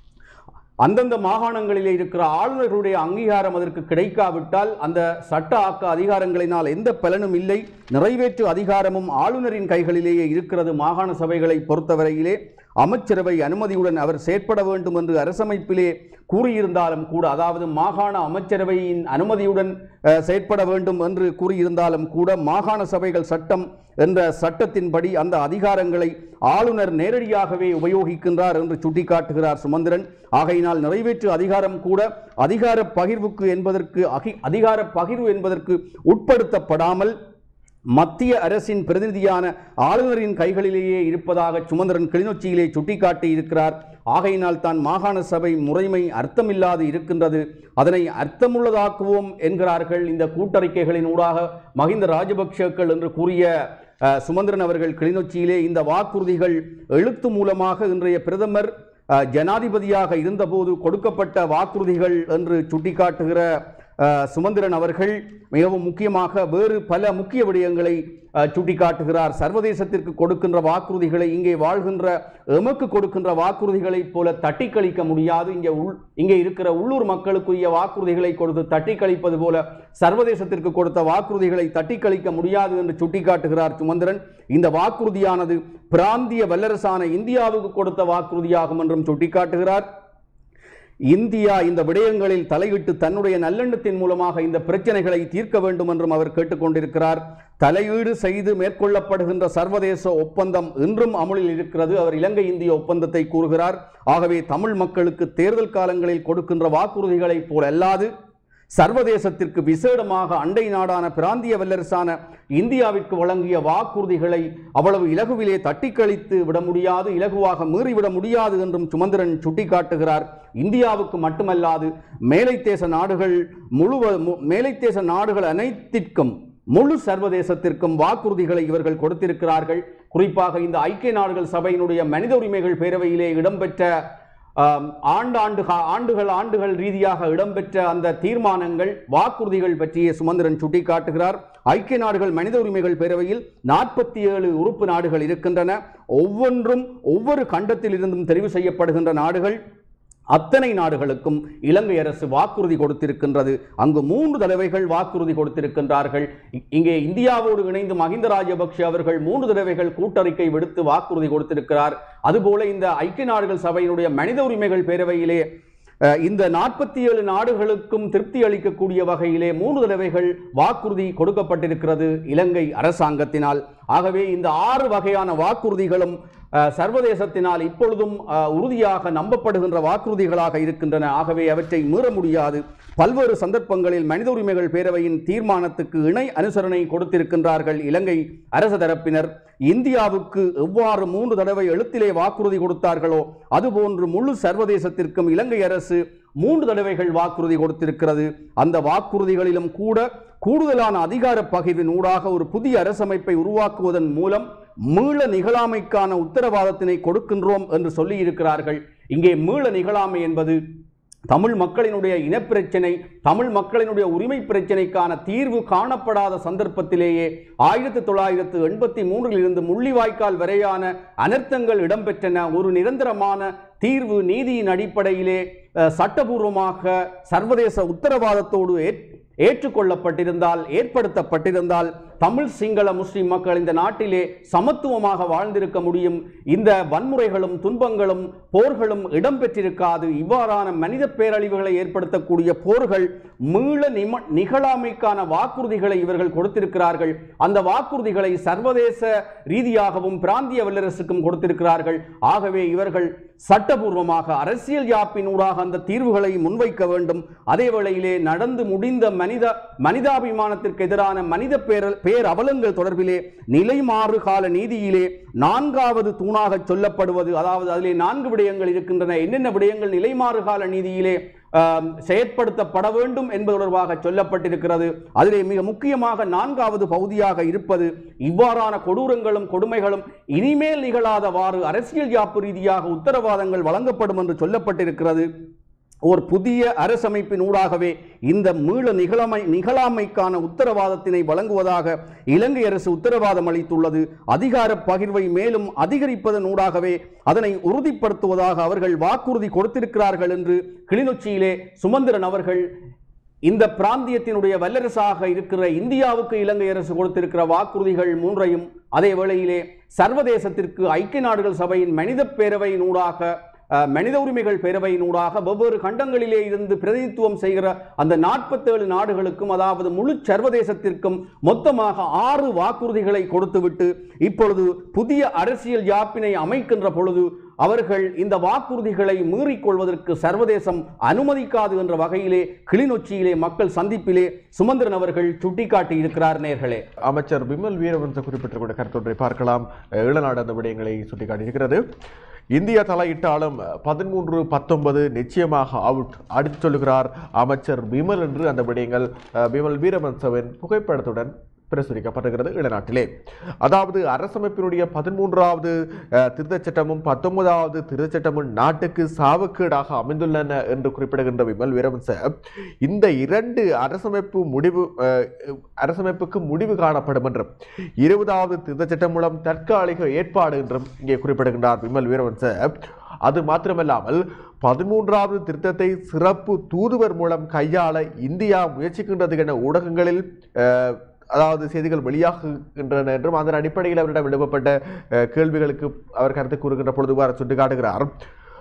அந்தந்த மாகாணங்களிலே இருக்கிற ஆளுநர்களுடைய அங்கீகாரம் அதற்கு கிடைக்காவிட்டால் அந்த சட்ட ஆக்க அதிகாரங்களினால் எந்த பலனும் இல்லை நிறைவேற்று அதிகாரமும் ஆளுநரின் கைகளிலேயே இருக்கிறது மாகாண சபைகளை பொறுத்தவரையிலே அமைச்சரவை அனுமதியுடன் அவர் செயற்பட வேண்டும் என்று அரசமைப்பிலே கூறியிருந்தாலும் கூட அதாவது மாகாண அமைச்சரவையின் அனுமதியுடன் அஹ், செயற்பட வேண்டும் என்று கூறியிருந்தாலும் கூட மாகாண சபைகள் சட்டம் என்ற சட்டத்தின்படி அந்த அதிகாரங்களை ஆளுநர் நேரடியாகவே உபயோகிக்கின்றார் என்று சுட்டிக்காட்டுகிறார் சுமந்திரன் ஆகையினால் நிறைவேற்று அதிகாரம் கூட அதிகார பகிர்வுக்கு என்பதற்கு அகி அதிகார பகிர்வு என்பதற்கு உட்படுத்தப்படாமல் மத்திய அரசின் பிரதிநிதியான ஆளுநரின் கைகளிலேயே இருப்பதாக சுமந்திரன் கிளிநொச்சியிலே சுட்டிக்காட்டி இருக்கிறார் ஆகையினால் தான் மாகாண சபை முறைமை அர்த்தமில்லாது இருக்கின்றது அதனை அர்த்தமுள்ளதாக்குவோம் என்கிறார்கள் இந்த கூட்டறிக்கைகளின் ஊடாக மஹிந்த ராஜபக்ஷக்கள் என்று கூறிய அஹ், சுமந்திரன் அவர்கள் கிளிநொச்சியிலே இந்த வாக்குறுதிகள் எழுத்து மூலமாக இன்றைய பிரதமர் அஹ், ஜனாதிபதியாக இருந்தபோது கொடுக்கப்பட்ட வாக்குறுதிகள் என்று சுட்டிக்காட்டுகிற அஹ், சுமந்திரன் அவர்கள் மிகவும் முக்கியமாக வேறு பல முக்கிய விடயங்களை அஹ், சுட்டிக்காட்டுகிறார் சர்வதேசத்திற்கு கொடுக்கின்ற வாக்குறுதிகளை இங்கே வாழ்கின்ற எமக்கு கொடுக்கின்ற வாக்குறுதிகளைப் போல தட்டி கழிக்க முடியாது இங்கே உள் இங்கே இருக்கிற உள்ளூர் மக்களுக்குரிய வாக்குறுதிகளை கொடுத்து தட்டி கழிப்பது போல சர்வதேசத்திற்கு கொடுத்த வாக்குறுதிகளை தட்டி கழிக்க முடியாது என்று சுட்டிக்காட்டுகிறார் சுமந்திரன் இந்த வாக்குறுதியானது பிராந்திய வல்லரசான இந்தியாவுக்கு கொடுத்த வாக்குறுதியாகும் என்றும் சுட்டிக்காட்டுகிறார் இந்தியா இந்த விடயங்களில் தலையிட்டு தன்னுடைய நல்லெண்ணத்தின் மூலமாக இந்த பிரச்சனைகளை தீர்க்க வேண்டும் என்றும் அவர் கேட்டுக்கொண்டிருக்கிறார் தலையீடு செய்து மேற்கொள்ளப்படுகின்ற சர்வதேச ஒப்பந்தம் இன்றும் அமுலில் இருக்கிறது அவர் இலங்கை இந்திய ஒப்பந்தத்தை கூறுகிறார் ஆகவே தமிழ் மக்களுக்கு தேர்தல் காலங்களில் கொடுக்கின்ற வாக்குறுதிகளைப் போல் அல்லாது சர்வதேசத்திற்கு விசேடமாக அண்டை நாடான பிராந்திய வல்லரசான இந்தியாவிற்கு வழங்கிய வாக்குறுதிகளை அவ்வளவு இலகுவிலே தட்டி கழித்து விட முடியாது இலகுவாக மீறிவிட முடியாது என்றும் சுமந்திரன் சுட்டிக்காட்டுகிறார் இந்தியாவுக்கு மட்டுமல்லாது மேலை தேச நாடுகள் முழுவ மு- மேலை தேச நாடுகள் அனைத்திற்கும் முழு சர்வதேசத்திற்கும் வாக்குறுதிகளை இவர்கள் கொடுத்திருக்கிறார்கள் குறிப்பாக இந்த ஐக்கிய நாடுகள் சபையினுடைய மனித உரிமைகள் பேரவையிலே இடம்பெற்ற ஆம், ஆண்டாண்டு கா- ஆண்டுகள் ஆண்டுகள் ரீதியாக இடம்பெற்ற அந்த தீர்மானங்கள் வாக்குறுதிகள் பற்றிய சுமந்திரன் சுட்டிக்காட்டுகிறார் ஐக்கிய நாடுகள் மனித உரிமைகள் பேரவையில் நாற்பத்தி ஏழு உறுப்பு நாடுகள் இருக்கின்றன ஒவ்வொன்றும் ஒவ்வொரு கண்டத்தில் இருந்தும் தெரிவு செய்யப்படுகின்ற நாடுகள் அத்தனை நாடுகளுக்கும் இலங்கை அரசு வாக்குறுதி கொடுத்திருக்கின்றது அங்கு மூன்று தடவைகள் வாக்குறுதி கொடுத்திருக்கின்றார்கள் இ- இங்கே இந்தியாவோடு இணைந்து மஹிந்த ராஜபக்ஷ அவர்கள் மூன்று தடவைகள் கூட்டறிக்கை விடுத்து வாக்குறுதி கொடுத்திருக்கிறார் அதுபோல இந்த ஐக்கிய நாடுகள் சபையினுடைய மனித உரிமைகள் பேரவையிலே அஹ், இந்த நாற்பத்தி ஏழு நாடுகளுக்கும் திருப்தி அளிக்கக்கூடிய வகையிலே மூன்று தடவைகள் வாக்குறுதி கொடுக்கப்பட்டிருக்கிறது இலங்கை அரசாங்கத்தினால் ஆகவே இந்த ஆறு வகையான வாக்குறுதிகளும் அஹ், சர்வதேசத்தினால் இப்பொழுதும் அஹ், உறுதியாக நம்பப்படுகின்ற வாக்குறுதிகளாக இருக்கின்றன ஆகவே அவற்றை மீற முடியாது பல்வேறு சந்தர்ப்பங்களில் மனித உரிமைகள் பேரவையின் தீர்மானத்துக்கு இணை அனுசரணை கொடுத்திருக்கின்றார்கள் இலங்கை அரச தரப்பினர் இந்தியாவுக்கு எவ்வாறு மூன்று தடவை எழுத்திலே வாக்குறுதி கொடுத்தார்களோ அதுபோன்று முழு சர்வதேசத்திற்கும் இலங்கை அரசு மூன்று தடவைகள் வாக்குறுதி கொடுத்திருக்கிறது அந்த வாக்குறுதிகளிலும் கூட கூடுதலான அதிகார பகிர்வின் ஊடாக ஒரு புதிய அரசமைப்பை உருவாக்குவதன் மூலம் மீள நிகழாமைக்கான உத்தரவாதத்தினை கொடுக்கின்றோம் என்று சொல்லியிருக்கிறார்கள் இங்கே மீள நிகழாமை என்பது தமிழ் மக்களினுடைய இனப்பிரச்சனை தமிழ் மக்களினுடைய உரிமை பிரச்சனைக்கான தீர்வு காணப்படாத சந்தர்ப்பத்திலேயே ஆயிரத்தி தொள்ளாயிரத்து எண்பத்தி மூன்றில் இருந்து முள்ளிவாய்க்கால் வரையான அனர்த்தங்கள் இடம்பெற்றன ஒரு நிரந்தரமான தீர்வு நீதியின் அடிப்படையிலே அஹ், சட்டபூர்வமாக சர்வதேச உத்தரவாதத்தோடு ஏற்- ஏற்றுக்கொள்ளப்பட்டிருந்தால் ஏற்படுத்தப்பட்டிருந்தால் தமிழ் சிங்கள முஸ்லிம் மக்கள் இந்த நாட்டிலே சமத்துவமாக வாழ்ந்திருக்க முடியும் இந்த வன்முறைகளும் துன்பங்களும் போர்களும் இடம்பெற்றிருக்காது இவ்வாறான மனித பேரழிவுகளை ஏற்படுத்தக்கூடிய போர்கள் மீள நிம நிகழாமைக்கான வாக்குறுதிகளை இவர்கள் கொடுத்திருக்கிறார்கள் அந்த வாக்குறுதிகளை சர்வதேச ரீதியாகவும் பிராந்திய வல்லரசுக்கும் கொடுத்திருக்கிறார்கள் ஆகவே இவர்கள் சட்டபூர்வமாக அரசியல் யாப்பினூடாக அந்த தீர்வுகளை முன்வைக்க வேண்டும் அதே வேளையிலே நடந்து முடிந்த மனித மனிதாபிமானத்திற்கு எதிரான மனித பேர பேர் அவலங்கள் தொடர்பிலே நிலைமாறு கால நீதியிலே நான்காவது தூணாக சொல்லப்படுவது அதாவது அதிலே நான்கு விடயங்கள் இருக்கின்றன என்னென்ன விடயங்கள் நிலைமாறு கால நீதியிலே ஆம், செயற்படுத்தப்பட வேண்டும் என்பது தொடர்பாக சொல்லப்பட்டிருக்கிறது அதிலே மிக முக்கியமாக நான்காவது பகுதியாக இருப்பது இவ்வாறான கொடூரங்களும் கொடுமைகளும் இனிமேல் நிகழாதவாறு அரசியல் யாப்பு ரீதியாக உத்தரவாதங்கள் வழங்கப்படும் என்று சொல்லப்பட்டிருக்கிறது ஒரு புதிய அரசமைப்பின் ஊடாகவே இந்த மீள நிகழமை நிகழாமைக்கான உத்தரவாதத்தினை வழங்குவதாக இலங்கை அரசு உத்தரவாதம் அளித்துள்ளது அதிகார பகிர்வை மேலும் அதிகரிப்பதன் ஊடாகவே அதனை உறுதிப்படுத்துவதாக அவர்கள் வாக்குறுதி கொடுத்திருக்கிறார்கள் என்று கிளிநொச்சியிலே சுமந்திரன் அவர்கள் இந்த பிராந்தியத்தினுடைய வல்லரசாக இருக்கிற இந்தியாவுக்கு இலங்கை அரசு கொடுத்திருக்கிற வாக்குறுதிகள் மூன்றையும் அதே வேளையிலே சர்வதேசத்திற்கு ஐக்கிய நாடுகள் சபையின் மனித பேரவையின் ஊடாக அஹ், மனித உரிமைகள் பேரவையினூடாக வெவ்வேறு கண்டங்களிலே இருந்து பிரதிநிதித்துவம் செய்கிற அந்த நாற்பத்தேழு நாடுகளுக்கும் அதாவது முழு சர்வதேசத்திற்கும் மொத்தமாக ஆறு வாக்குறுதிகளை கொடுத்துவிட்டு இப்பொழுது புதிய அரசியல் யாப்பினை அமைக்கின்ற பொழுது அவர்கள் இந்த வாக்குறுதிகளை மீறிக்கொள்வதற்கு சர்வதேசம் அனுமதிக்காது என்ற வகையிலே கிளிநொச்சியிலே மக்கள் சந்திப்பிலே சுமந்திரன் அவர்கள் சுட்டிக்காட்டி இருக்கிறார் நேர்களே அமைச்சர் பிமல் வீரவன்ச குறிப்பிட்டிருக்கிற கருத்தொன்றை பார்க்கலாம் ஈழநாடு அந்த விடயங்களை சுட்டிக்காட்டியிருக்கிறது இந்தியா தலையிட்டாலும் பதிமூன்று பத்தொன்பது நிச்சயமாக அவுட் அடித்து சொல்லுகிறார் அமைச்சர் பிமல் என்று அந்த விடயங்கள் அஹ், பிமல் வீரவன்சவின் புகைப்படத்துடன் பிரசுரிக்கப்பட்டிருக்கிறது இளநாட்டிலே அதாவது அரசமைப்பினுடைய பதிமூன்றாவது அஹ், திருத்தச் சட்டமும் பத்தொன்பதாவது திருத்தச் சட்டமும் நாட்டுக்கு சாவுக்கேடாக அமைந்துள்ளன என்று குறிப்பிடுகின்ற விமல் வீரவன்ச இந்த இரண்டு அரசமைப்பு முடிவு அஹ், அரசமைப்புக்கு முடிவு காணப்படும் என்றும் இருபதாவது திருத்தச் சட்டம் மூலம் தற்காலிக ஏற்பாடு என்றும் இங்கே குறிப்பிடுகின்றார் விமல் வீரவன்ச அது மாத்திரமல்லாமல் பதிமூன்றாவது திருத்தத்தை சிறப்பு தூதுவர் மூலம் கையாள இந்தியா முயற்சிக்கின்றது என ஊடகங்களில் அஹ், அதாவது செய்திகள் வெளியாகுகின்றன என்றும் அதன் அடிப்படையில் அவரிடம் எழுப்பப்பட்ட அஹ், கேள்விகளுக்கு அவர் கருத்து கூறுகின்ற பொழுது இவ்வாறு சுட்டிக்காட்டுகிறார்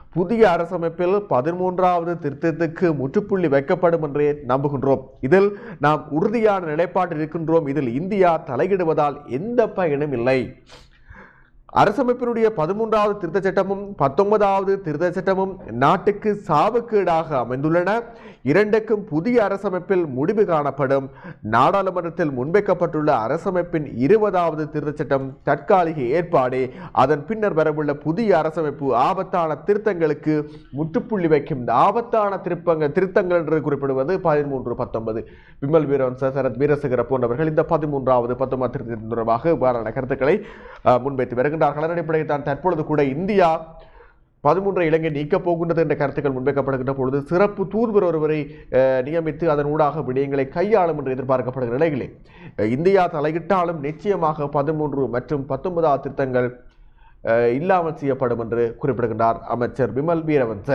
புதிய அரசமைப்பில் பதிமூன்றாவது திருத்தத்துக்கு முற்றுப்புள்ளி வைக்கப்படும் என்றே நம்புகின்றோம் இதில் நாம் உறுதியான நிலைப்பாட்டில் இருக்கின்றோம் இதில் இந்தியா தலையிடுவதால் எந்த பயனும் இல்லை அரசமைப்பினுடைய பதிமூன்றாவது திருத்தச் சட்டமும் பத்தொன்பதாவது திருத்தச் சட்டமும் நாட்டுக்கு சாவுக்கீடாக அமைந்துள்ளன இரண்டுக்கும் புதிய அரசமைப்பில் முடிவு காணப்படும் நாடாளுமன்றத்தில் முன்வைக்கப்பட்டுள்ள அரசமைப்பின் இருபதாவது திருத்தச் சட்டம் தற்காலிக ஏற்பாடே அதன் பின்னர் வரவுள்ள புதிய அரசமைப்பு ஆபத்தான திருத்தங்களுக்கு முற்றுப்புள்ளி வைக்கும் இந்த ஆபத்தான திருப்பங்கள் திருத்தங்கள் என்று குறிப்பிடுவது பதிமூன்று பத்தொன்பது விமல் வீரவன்ச சரத் வீரசேகர போன்றவர்கள் இந்த பதிமூன்றாவது பத்தொன்பது திருத்தம் தொடர்பாக இவ்வாறான கருத்துக்களை அஹ், முன்வைத்து வருகின்றார்கள் அதன் அடிப்படையில் தான் தற்பொழுது கூட இந்தியா பதிமூன்றை இலங்கை நீக்கப் போகின்றது என்ற கருத்துக்கள் முன்வைக்கப்படுகின்ற பொழுது சிறப்பு தூதுவர் ஒருவரை அஹ், நியமித்து அதன் ஊடாக விடயங்களை கையாளும் என்று எதிர்பார்க்கப்படுகிற நிலையிலே அஹ், இந்தியா தலையிட்டாலும் நிச்சயமாக பதிமூன்று மற்றும் பத்தொன்பதாவது திருத்தங்கள் அஹ், இல்லாமல் செய்யப்படும் என்று குறிப்பிடுகின்றார் அமைச்சர் விமல் வீரவன்ச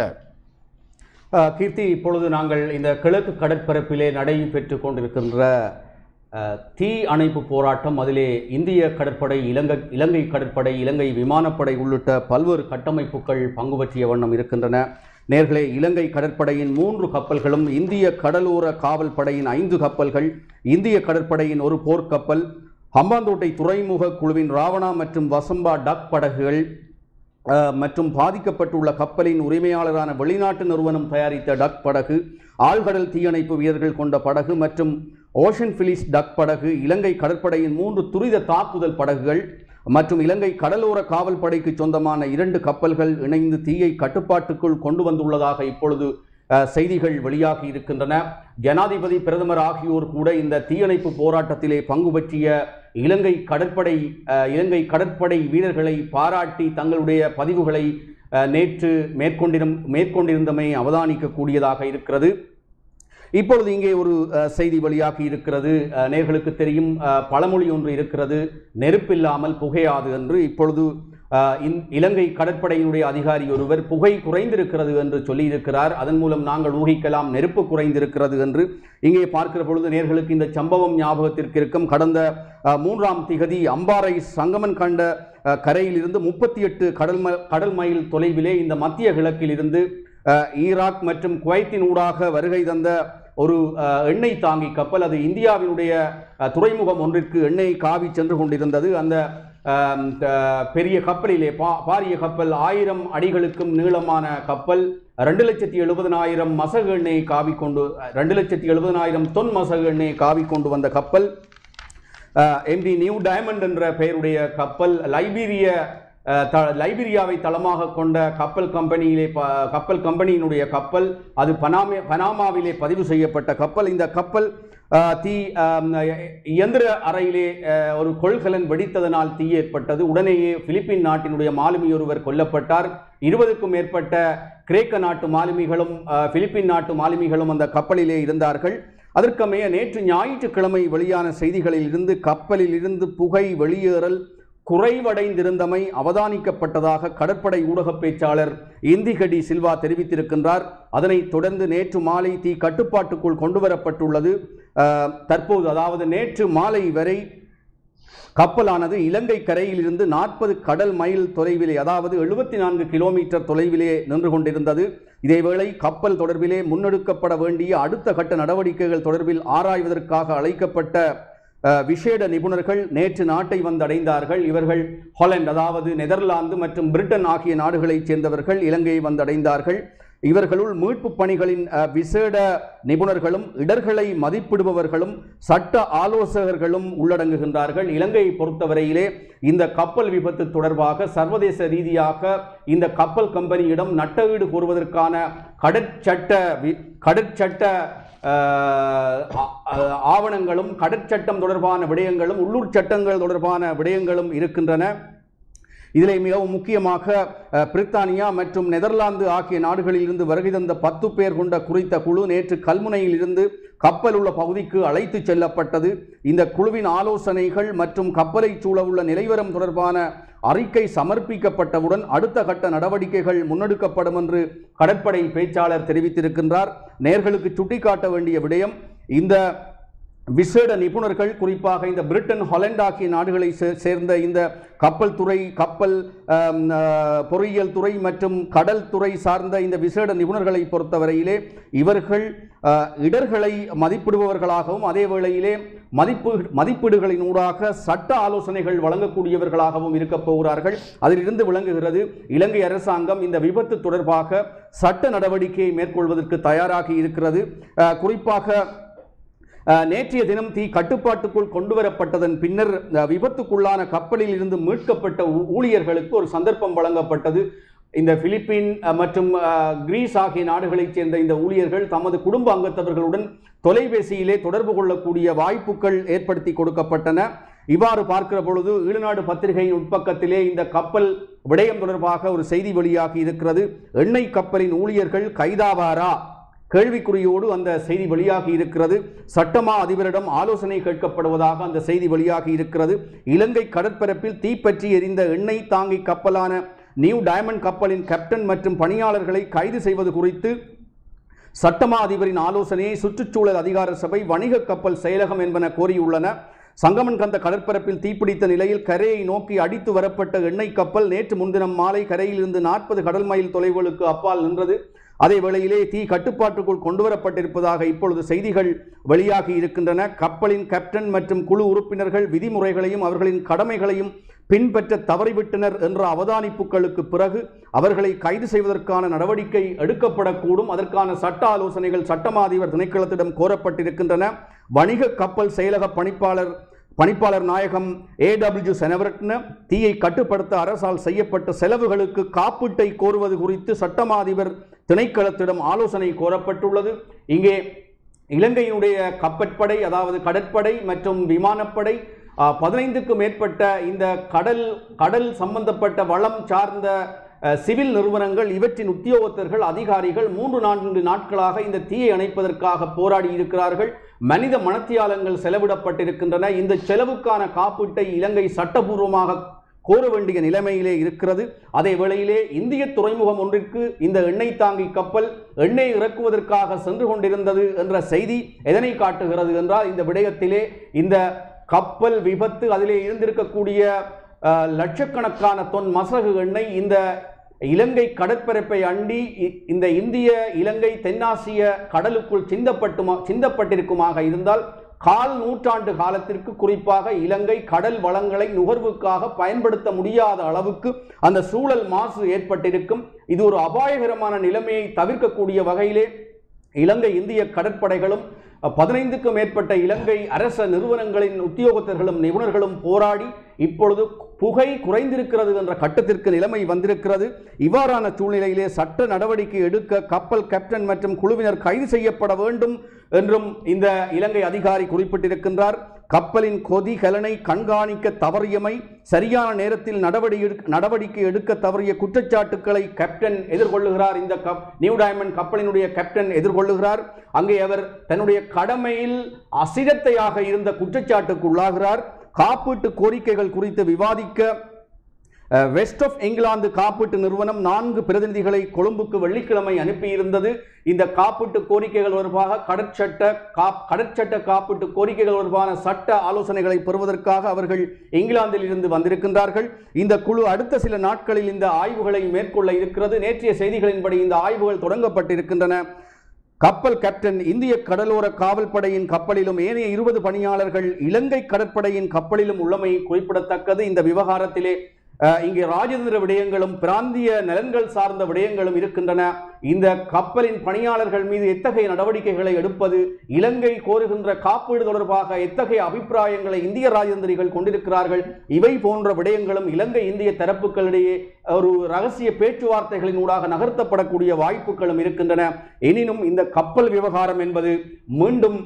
அஹ், கீர்த்தி இப்பொழுது நாங்கள் இந்த கிழக்கு கடற்பரப்பிலே நடைபெற்று கொண்டிருக்கின்ற அஹ், தீ அணைப்பு போராட்டம் அதிலே இந்திய கடற்படை இலங்கை இலங்கை கடற்படை இலங்கை விமானப்படை உள்ளிட்ட பல்வேறு கட்டமைப்புகள் பங்கு பற்றிய வண்ணம் இருக்கின்றன நேர்களே இலங்கை கடற்படையின் மூன்று கப்பல்களும் இந்திய கடலோர காவல் படையின் ஐந்து கப்பல்கள் இந்திய கடற்படையின் ஒரு போர்க்கப்பல் ஹம்பாந்தோட்டை துறைமுக குழுவின் ராவணா மற்றும் வசம்பா டக் படகுகள் அஹ், மற்றும் பாதிக்கப்பட்டுள்ள கப்பலின் உரிமையாளரான வெளிநாட்டு நிறுவனம் தயாரித்த டக் படகு ஆழ்கடல் தீயணைப்பு வீரர்கள் கொண்ட படகு மற்றும் ஓஷன் பிலிஸ் டக் படகு இலங்கை கடற்படையின் மூன்று துரித தாக்குதல் படகுகள் மற்றும் இலங்கை கடலோர காவல் படைக்கு சொந்தமான இரண்டு கப்பல்கள் இணைந்து தீயை கட்டுப்பாட்டுக்குள் கொண்டு வந்துள்ளதாக இப்பொழுது அஹ், செய்திகள் வெளியாகி இருக்கின்றன ஜனாதிபதி பிரதமர் ஆகியோர் கூட இந்த தீயணைப்பு போராட்டத்திலே பங்கு பற்றிய இலங்கை கடற்படை அஹ், இலங்கை கடற்படை வீரர்களை பாராட்டி தங்களுடைய பதிவுகளை அஹ், நேற்று மேற்கொண்டிரும் மேற்கொண்டிருந்தமை அவதானிக்கக்கூடியதாக இருக்கிறது இப்பொழுது இங்கே ஒரு அஹ், செய்தி வெளியாகி இருக்கிறது அஹ், நேர்களுக்கு தெரியும் அஹ், பழமொழி ஒன்று இருக்கிறது நெருப்பில்லாமல் புகையாது என்று இப்பொழுது அஹ், இந்- இலங்கை கடற்படையினுடைய அதிகாரி ஒருவர் புகை குறைந்திருக்கிறது என்று சொல்லியிருக்கிறார் அதன் மூலம் நாங்கள் ஊகிக்கலாம் நெருப்பு குறைந்திருக்கிறது என்று இங்கே பார்க்கிற பொழுது நேர்களுக்கு இந்த சம்பவம் ஞாபகத்திற்கு இருக்கும் கடந்த அஹ், மூன்றாம் திகதி அம்பாறை சங்கமன் கண்ட அஹ், கரையிலிருந்து முப்பத்தி எட்டு கடல் ம கடல் மைல் தொலைவிலே இந்த மத்திய கிழக்கில் இருந்து அஹ், ஈராக் மற்றும் குவைத்தின் ஊடாக வருகை தந்த ஒரு அஹ், எண்ணெய் தாங்கி கப்பல் அது இந்தியாவினுடைய அஹ், துறைமுகம் ஒன்றிற்கு எண்ணெய் காவி சென்று கொண்டிருந்தது அந்த அஹ், த- பெரிய கப்பலிலே பா பாரிய கப்பல் ஆயிரம் அடிகளுக்கும் நீளமான கப்பல் ரெண்டு லட்சத்தி எழுபதனாயிரம் மசகு எண்ணெய் காவி கொண்டு ரெண்டு லட்சத்தி எழுபதனாயிரம் தொன் மசகு எண்ணெய் காவி கொண்டு வந்த கப்பல் எம்டி நியூ டயமண்ட் என்ற பெயருடைய கப்பல் லைபீரிய அஹ், த லைபீரியாவை தளமாக கொண்ட கப்பல் கம்பெனியிலே ப கப்பல் கம்பெனியினுடைய கப்பல் அது பனாமே பனாமாவிலே பதிவு செய்யப்பட்ட கப்பல் இந்த கப்பல் அஹ், தீ அஹ், இயந்திர அறையிலே அஹ், ஒரு கொள்கலன் வெடித்ததனால் தீ ஏற்பட்டது உடனேயே பிலிப்பின் நாட்டினுடைய மாலுமி ஒருவர் கொல்லப்பட்டார் இருபதுக்கும் மேற்பட்ட கிரேக்க நாட்டு மாலுமிகளும் அஹ், பிலிப்பின் நாட்டு மாலுமிகளும் அந்த கப்பலிலே இருந்தார்கள் அதற்கமைய நேற்று ஞாயிற்றுக்கிழமை வெளியான செய்திகளில் இருந்து கப்பலில் இருந்து புகை வெளியேறல் குறைவடைந்திருந்தமை அவதானிக்கப்பட்டதாக கடற்படை ஊடகப் பேச்சாளர் இந்திகடி சில்வா தெரிவித்திருக்கின்றார் அதனைத் தொடர்ந்து நேற்று மாலை தீ கட்டுப்பாட்டுக்குள் கொண்டுவரப்பட்டுள்ளது அஹ், தற்போது அதாவது நேற்று மாலை வரை கப்பலானது இலங்கை கரையிலிருந்து நாற்பது கடல் மைல் தொலைவிலே அதாவது எழுபத்தி நான்கு கிலோமீட்டர் தொலைவிலே நின்று கொண்டிருந்தது இதேவேளை கப்பல் தொடர்பிலே முன்னெடுக்கப்பட வேண்டிய அடுத்த கட்ட நடவடிக்கைகள் தொடர்பில் ஆராய்வதற்காக அழைக்கப்பட்ட அஹ், விசேட நிபுணர்கள் நேற்று நாட்டை வந்தடைந்தார்கள் இவர்கள் ஹாலண்ட் அதாவது நெதர்லாந்து மற்றும் பிரிட்டன் ஆகிய நாடுகளைச் சேர்ந்தவர்கள் இலங்கையை வந்தடைந்தார்கள் இவர்களுள் மீட்பு பணிகளின் அஹ், விசேட நிபுணர்களும் இடர்களை மதிப்பிடுபவர்களும் சட்ட ஆலோசகர்களும் உள்ளடங்குகின்றார்கள் இலங்கையை பொறுத்தவரையிலே இந்த கப்பல் விபத்து தொடர்பாக சர்வதேச ரீதியாக இந்த கப்பல் கம்பெனியிடம் நட்டஈடு கூறுவதற்கான கடற்சட்ட வி- கடற்சட்ட அஹ், ஆ- ஆ- ஆவணங்களும் கடற்சட்டம் தொடர்பான விடயங்களும் உள்ளூர் சட்டங்கள் தொடர்பான விடயங்களும் இருக்கின்றன இதிலே மிகவும் முக்கியமாக அஹ், பிரித்தானியா மற்றும் நெதர்லாந்து ஆகிய நாடுகளிலிருந்து வருகை தந்த பத்து பேர் கொண்ட குறித்த குழு நேற்று கல்முனையில் இருந்து கப்பல் உள்ள பகுதிக்கு அழைத்து செல்லப்பட்டது இந்த குழுவின் ஆலோசனைகள் மற்றும் கப்பலை சூழவுள்ள நிலைவரம் தொடர்பான அறிக்கை சமர்ப்பிக்கப்பட்டவுடன் அடுத்த கட்ட நடவடிக்கைகள் முன்னெடுக்கப்படும் என்று கடற்படை பேச்சாளர் தெரிவித்திருக்கின்றார் நேர்களுக்கு சுட்டிக்காட்ட வேண்டிய விடயம் இந்த விசேட நிபுணர்கள் குறிப்பாக இந்த பிரிட்டன் ஹாலண்ட் ஆகிய நாடுகளை சே- சேர்ந்த இந்த கப்பல் துறை கப்பல் ஆம், ஆ, பொறியியல் துறை மற்றும் கடல் துறை சார்ந்த இந்த விசேட நிபுணர்களை பொறுத்தவரையிலே இவர்கள் ஆ, இடர்களை மதிப்பிடுபவர்களாகவும் அதே வேளையிலே மதிப்பு மதிப்பீடுகளின் ஊடாக சட்ட ஆலோசனைகள் வழங்கக்கூடியவர்களாகவும் இருக்கப் போகிறார்கள் அதிலிருந்து விளங்குகிறது இலங்கை அரசாங்கம் இந்த விபத்து தொடர்பாக சட்ட நடவடிக்கையை மேற்கொள்வதற்கு தயாராகி இருக்கிறது ஆ, குறிப்பாக அஹ், நேற்றைய தினம் தீ கட்டுப்பாட்டுக்குள் கொண்டு வரப்பட்டதன் பின்னர் அஹ், விபத்துக்குள்ளான கப்பலில் இருந்து மீட்கப்பட்ட ஊ- ஊழியர்களுக்கு ஒரு சந்தர்ப்பம் வழங்கப்பட்டது இந்த பிலிப்பீன் அஹ், மற்றும் அஹ், கிரீஸ் ஆகிய நாடுகளைச் சேர்ந்த இந்த ஊழியர்கள் தமது குடும்ப அங்கத்தவர்களுடன் தொலைபேசியிலே தொடர்பு கொள்ளக்கூடிய வாய்ப்புகள் ஏற்படுத்தி கொடுக்கப்பட்டன இவ்வாறு பார்க்கிற பொழுது ஈழநாடு பத்திரிகையின் உட்பக்கத்திலே இந்த கப்பல் விடயம் தொடர்பாக ஒரு செய்தி வெளியாகி இருக்கிறது எண்ணெய் கப்பலின் ஊழியர்கள் கைதாவாரா கேள்விக்குறியோடு அந்த செய்தி வெளியாகி இருக்கிறது சட்டமா அதிபரிடம் ஆலோசனை கேட்கப்படுவதாக அந்த செய்தி வெளியாகி இருக்கிறது இலங்கை கடற்பரப்பில் தீப்பற்றி எரிந்த எண்ணெய் தாங்கி கப்பலான நியூ டயமண்ட் கப்பலின் கேப்டன் மற்றும் பணியாளர்களை கைது செய்வது குறித்து சட்டமா அதிபரின் ஆலோசனையை சுற்றுச்சூழல் அதிகார சபை வணிக கப்பல் செயலகம் என்பன கோரியுள்ளன சங்கமன் கந்த கடற்பரப்பில் தீப்பிடித்த நிலையில் கரையை நோக்கி அடித்து வரப்பட்ட எண்ணெய் கப்பல் நேற்று முன்தினம் மாலை கரையிலிருந்து நாற்பது கடல் மைல் தொலைவுகளுக்கு அப்பால் நின்றது அதே வேளையிலே தீ கட்டுப்பாட்டுக்குள் கொண்டுவரப்பட்டிருப்பதாக இப்பொழுது செய்திகள் வெளியாகி இருக்கின்றன கப்பலின் கேப்டன் மற்றும் குழு உறுப்பினர்கள் விதிமுறைகளையும் அவர்களின் கடமைகளையும் பின்பற்ற தவறிவிட்டனர் என்ற அவதானிப்புகளுக்கு பிறகு அவர்களை கைது செய்வதற்கான நடவடிக்கை எடுக்கப்படக்கூடும் அதற்கான சட்ட ஆலோசனைகள் சட்டமாதிபர் திணைக்களத்திடம் கோரப்பட்டிருக்கின்றன வணிக கப்பல் செயலக பணிப்பாளர் பணிப்பாளர் நாயகம் ஏடபிள்யூ செனவரட்ன தீயை கட்டுப்படுத்த அரசால் செய்யப்பட்ட செலவுகளுக்கு காப்பீட்டை கோருவது குறித்து சட்டமாதிபர் திணைக்களத்திடம் ஆலோசனை கோரப்பட்டுள்ளது இங்கே இலங்கையினுடைய கப்பற்படை அதாவது கடற்படை மற்றும் விமானப்படை ஆ, பதினைந்துக்கும் மேற்பட்ட இந்த கடல் கடல் சம்பந்தப்பட்ட வளம் சார்ந்த அ, சிவில் நிறுவனங்கள் இவற்றின் உத்தியோகத்தர்கள் அதிகாரிகள் மூன்று நான்கு நாட்களாக இந்த தீயை அணைப்பதற்காக போராடி இருக்கிறார்கள் மனித மனத்தியாலங்கள் செலவிடப்பட்டிருக்கின்றன இந்த செலவுக்கான காப்பீட்டை இலங்கை சட்டபூர்வமாக கோர வேண்டிய நிலைமையிலே இருக்கிறது அதே வேளையிலே இந்திய துறைமுகம் ஒன்றிற்கு இந்த எண்ணெய் தாங்கி கப்பல் எண்ணெய் இறக்குவதற்காக சென்று கொண்டிருந்தது என்ற செய்தி எதனை காட்டுகிறது என்றால் இந்த விடயத்திலே இந்த கப்பல் விபத்து அதிலே இருந்திருக்கக்கூடிய அஹ், லட்சக்கணக்கான தொன் மசகு எண்ணெய் இந்த இலங்கை கடற்பரப்பை அண்டி இ- இந்த இந்திய இலங்கை தென்னாசிய கடலுக்குள் சிந்தப்பட்டுமா சிந்தப்பட்டிருக்குமாக இருந்தால் கால் நூற்றாண்டு காலத்திற்கு குறிப்பாக இலங்கை கடல் வளங்களை நுகர்வுக்காக பயன்படுத்த முடியாத அளவுக்கு அந்த சூழல் மாசு ஏற்பட்டிருக்கும் இது ஒரு அபாயகரமான நிலைமையை தவிர்க்கக்கூடிய வகையிலே இலங்கை இந்திய கடற்படைகளும் பதினைந்துக்கும் மேற்பட்ட இலங்கை அரச நிறுவனங்களின் உத்தியோகத்தர்களும் நிபுணர்களும் போராடி இப்பொழுது புகை குறைந்திருக்கிறது என்ற கட்டத்திற்கு நிலைமை வந்திருக்கிறது இவ்வாறான சூழ்நிலையிலே சட்ட நடவடிக்கை எடுக்க கப்பல் கேப்டன் மற்றும் குழுவினர் கைது செய்யப்பட வேண்டும் என்றும் இந்த இலங்கை அதிகாரி குறிப்பிட்டிருக்கின்றார் கப்பலின் கொதிகலனை கண்காணிக்க தவறியமை சரியான நேரத்தில் நடவடிக்கை எடுக்க- நடவடிக்கை எடுக்க தவறிய குற்றச்சாட்டுக்களை கேப்டன் எதிர்கொள்ளுகிறார் இந்த கப் நியூ டைமண்ட் கப்பலினுடைய கேப்டன் எதிர்கொள்ளுகிறார் அங்கே அவர் தன்னுடைய கடமையில் அசிரத்தையாக இருந்த குற்றச்சாட்டுக்கு உள்ளாகிறார் காப்பீட்டு கோரிக்கைகள் குறித்து விவாதிக்க அஹ், வெஸ்ட் ஆஃப் இங்கிலாந்து காப்பீட்டு நிறுவனம் நான்கு பிரதிநிதிகளை கொழும்புக்கு வெள்ளிக்கிழமை அனுப்பியிருந்தது இந்த காப்பீட்டு கோரிக்கைகள் தொடர்பாக கடற்சட்ட காப் கடற்சட்ட காப்பீட்டு கோரிக்கைகள் தொடர்பான சட்ட ஆலோசனைகளை பெறுவதற்காக அவர்கள் இங்கிலாந்தில் இருந்து வந்திருக்கின்றார்கள் இந்த குழு அடுத்த சில நாட்களில் இந்த ஆய்வுகளை மேற்கொள்ள இருக்கிறது நேற்றைய செய்திகளின்படி இந்த ஆய்வுகள் தொடங்கப்பட்டிருக்கின்றன கப்பல் கேப்டன் இந்திய கடலோர காவல்படையின் கப்பலிலும் ஏனைய இருபது பணியாளர்கள் இலங்கை கடற்படையின் கப்பலிலும் உள்ளமை குறிப்பிடத்தக்கது இந்த விவகாரத்திலே அஹ், இங்கே ராஜேந்திர விடயங்களும் பிராந்திய நலன்கள் சார்ந்த விடயங்களும் இருக்கின்றன இந்த கப்பலின் பணியாளர்கள் மீது எத்தகைய நடவடிக்கைகளை எடுப்பது இலங்கை கோருகின்ற காப்பீடு தொடர்பாக எத்தகைய அபிப்பிராயங்களை இந்திய ராஜேந்திரிகள் கொண்டிருக்கிறார்கள் இவை போன்ற விடயங்களும் இலங்கை இந்திய தரப்புகளிடையே ஒரு ரகசிய பேச்சுவார்த்தைகளின் ஊடாக நகர்த்தப்படக்கூடிய வாய்ப்புகளும் இருக்கின்றன எனினும் இந்த கப்பல் விவகாரம் என்பது மீண்டும்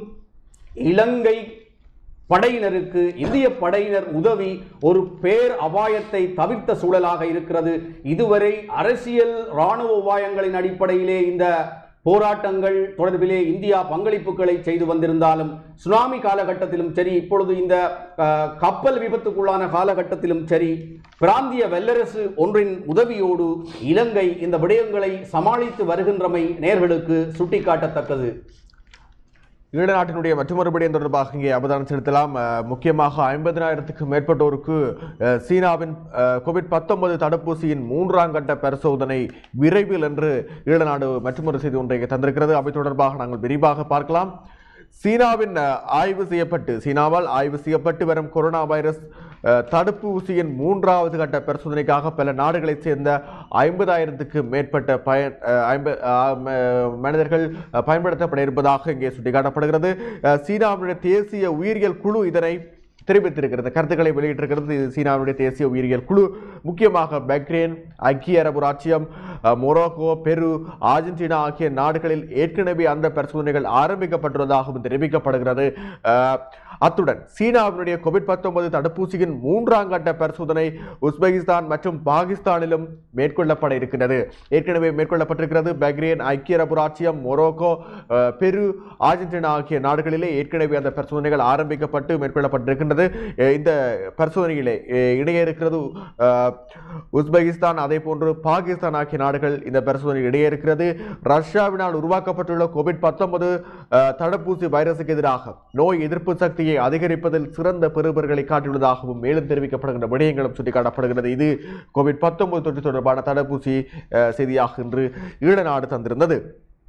இலங்கை படையினருக்கு இந்திய படையினர் உதவி ஒரு பேர் அபாயத்தை தவிர்த்த சூழலாக இருக்கிறது இதுவரை அரசியல் இராணுவ உபாயங்களின் அடிப்படையிலே இந்த போராட்டங்கள் தொடர்பிலே இந்தியா பங்களிப்புகளை செய்து வந்திருந்தாலும் சுனாமி காலகட்டத்திலும் சரி இப்பொழுது இந்த அஹ், கப்பல் விபத்துக்குள்ளான காலகட்டத்திலும் சரி பிராந்திய வல்லரசு ஒன்றின் உதவியோடு இலங்கை இந்த விடயங்களை சமாளித்து வருகின்றமை நேர்களுக்கு சுட்டிக்காட்டத்தக்கது ஈழநாட்டினுடைய மற்றொரு விடயம் தொடர்பாக இங்கே அவதானம் செலுத்தலாம் அஹ், முக்கியமாக ஐம்பதினாயிரத்துக்கும் மேற்பட்டோருக்கு அஹ், சீனாவின் கோவிட் பத்தொன்பது தடுப்பூசியின் மூன்றாம் கட்ட பரிசோதனை விரைவில் என்று ஈழநாடு மற்றொரு செய்தி ஒன்றை இங்கே தந்திருக்கிறது அவை தொடர்பாக நாங்கள் விரிவாக பார்க்கலாம் சீனாவின் அஹ், ஆய்வு செய்யப்பட்டு சீனாவால் ஆய்வு செய்யப்பட்டு வரும் கொரோனா வைரஸ் அஹ், தடுப்பூசியின் மூன்றாவது கட்ட பரிசோதனைக்காக பல நாடுகளைச் சேர்ந்த ஐம்பதாயிரத்துக்கு மேற்பட்ட பயன் அஹ், ஐம்ப அஹ், ம- மனிதர்கள் அஹ், பயன்படுத்தப்பட இருப்பதாக இங்கே சுட்டிக்காட்டப்படுகிறது அஹ், சீனாவுடைய தேசிய உயிரியல் குழு இதனை தெரிவித்திருக்கிறது கருத்துக்களை வெளியிட்டிருக்கிறது இது சீனாவுடைய தேசிய உயிரியல் குழு முக்கியமாக பக்ரைன் ஐக்கிய அரபு ராச்சியம் அஹ், மொரோக்கோ பெரு ஆர்ஜென்டினா ஆகிய நாடுகளில் ஏற்கனவே அந்த பரிசோதனைகள் ஆரம்பிக்கப்பட்டுள்ளதாகவும் தெரிவிக்கப்படுகிறது அஹ், அத்துடன் சீனாவினுடைய கோவிட் பத்தொன்பது தடுப்பூசியின் மூன்றாம் கட்ட பரிசோதனை உஸ்பெகிஸ்தான் மற்றும் பாகிஸ்தானிலும் மேற்கொள்ளப்பட இருக்கின்றது ஏற்கனவே மேற்கொள்ளப்பட்டிருக்கிறது பக்ரைன் ஐக்கிய அரபு ராச்சியம் மொரோக்கோ அஹ், பெரு ஆர்ஜென்டினா ஆகிய நாடுகளிலே ஏற்கனவே அந்த பரிசோதனைகள் ஆரம்பிக்கப்பட்டு மேற்கொள்ளப்பட்டிருக்கின்றது அஹ், இந்த பரிசோதனையிலே அஹ், இணைய இருக்கிறது அஹ், உஸ்பெகிஸ்தான் அதே போன்று பாகிஸ்தான் ஆகிய நாடுகள் இந்த பரிசோதனை இடையே இருக்கிறது ரஷ்யாவினால் உருவாக்கப்பட்டுள்ள கோவிட் பத்தொன்பது தடுப்பூசி வைரசுக்கு எதிராக நோய் எதிர்ப்பு சக்தியை அதிகரிப்பதில் சிறந்த பெறுபர்களை காட்டியுள்ளதாகவும் மேலும் தெரிவிக்கப்படுகின்ற விடயங்களும் சுட்டிக்காட்டப்படுகிறது இது கோவிட் பத்தொன்பது தொற்று தொடர்பான தடுப்பூசி அஹ், செய்தியாக இன்று ஈழநாடு தந்திருந்தது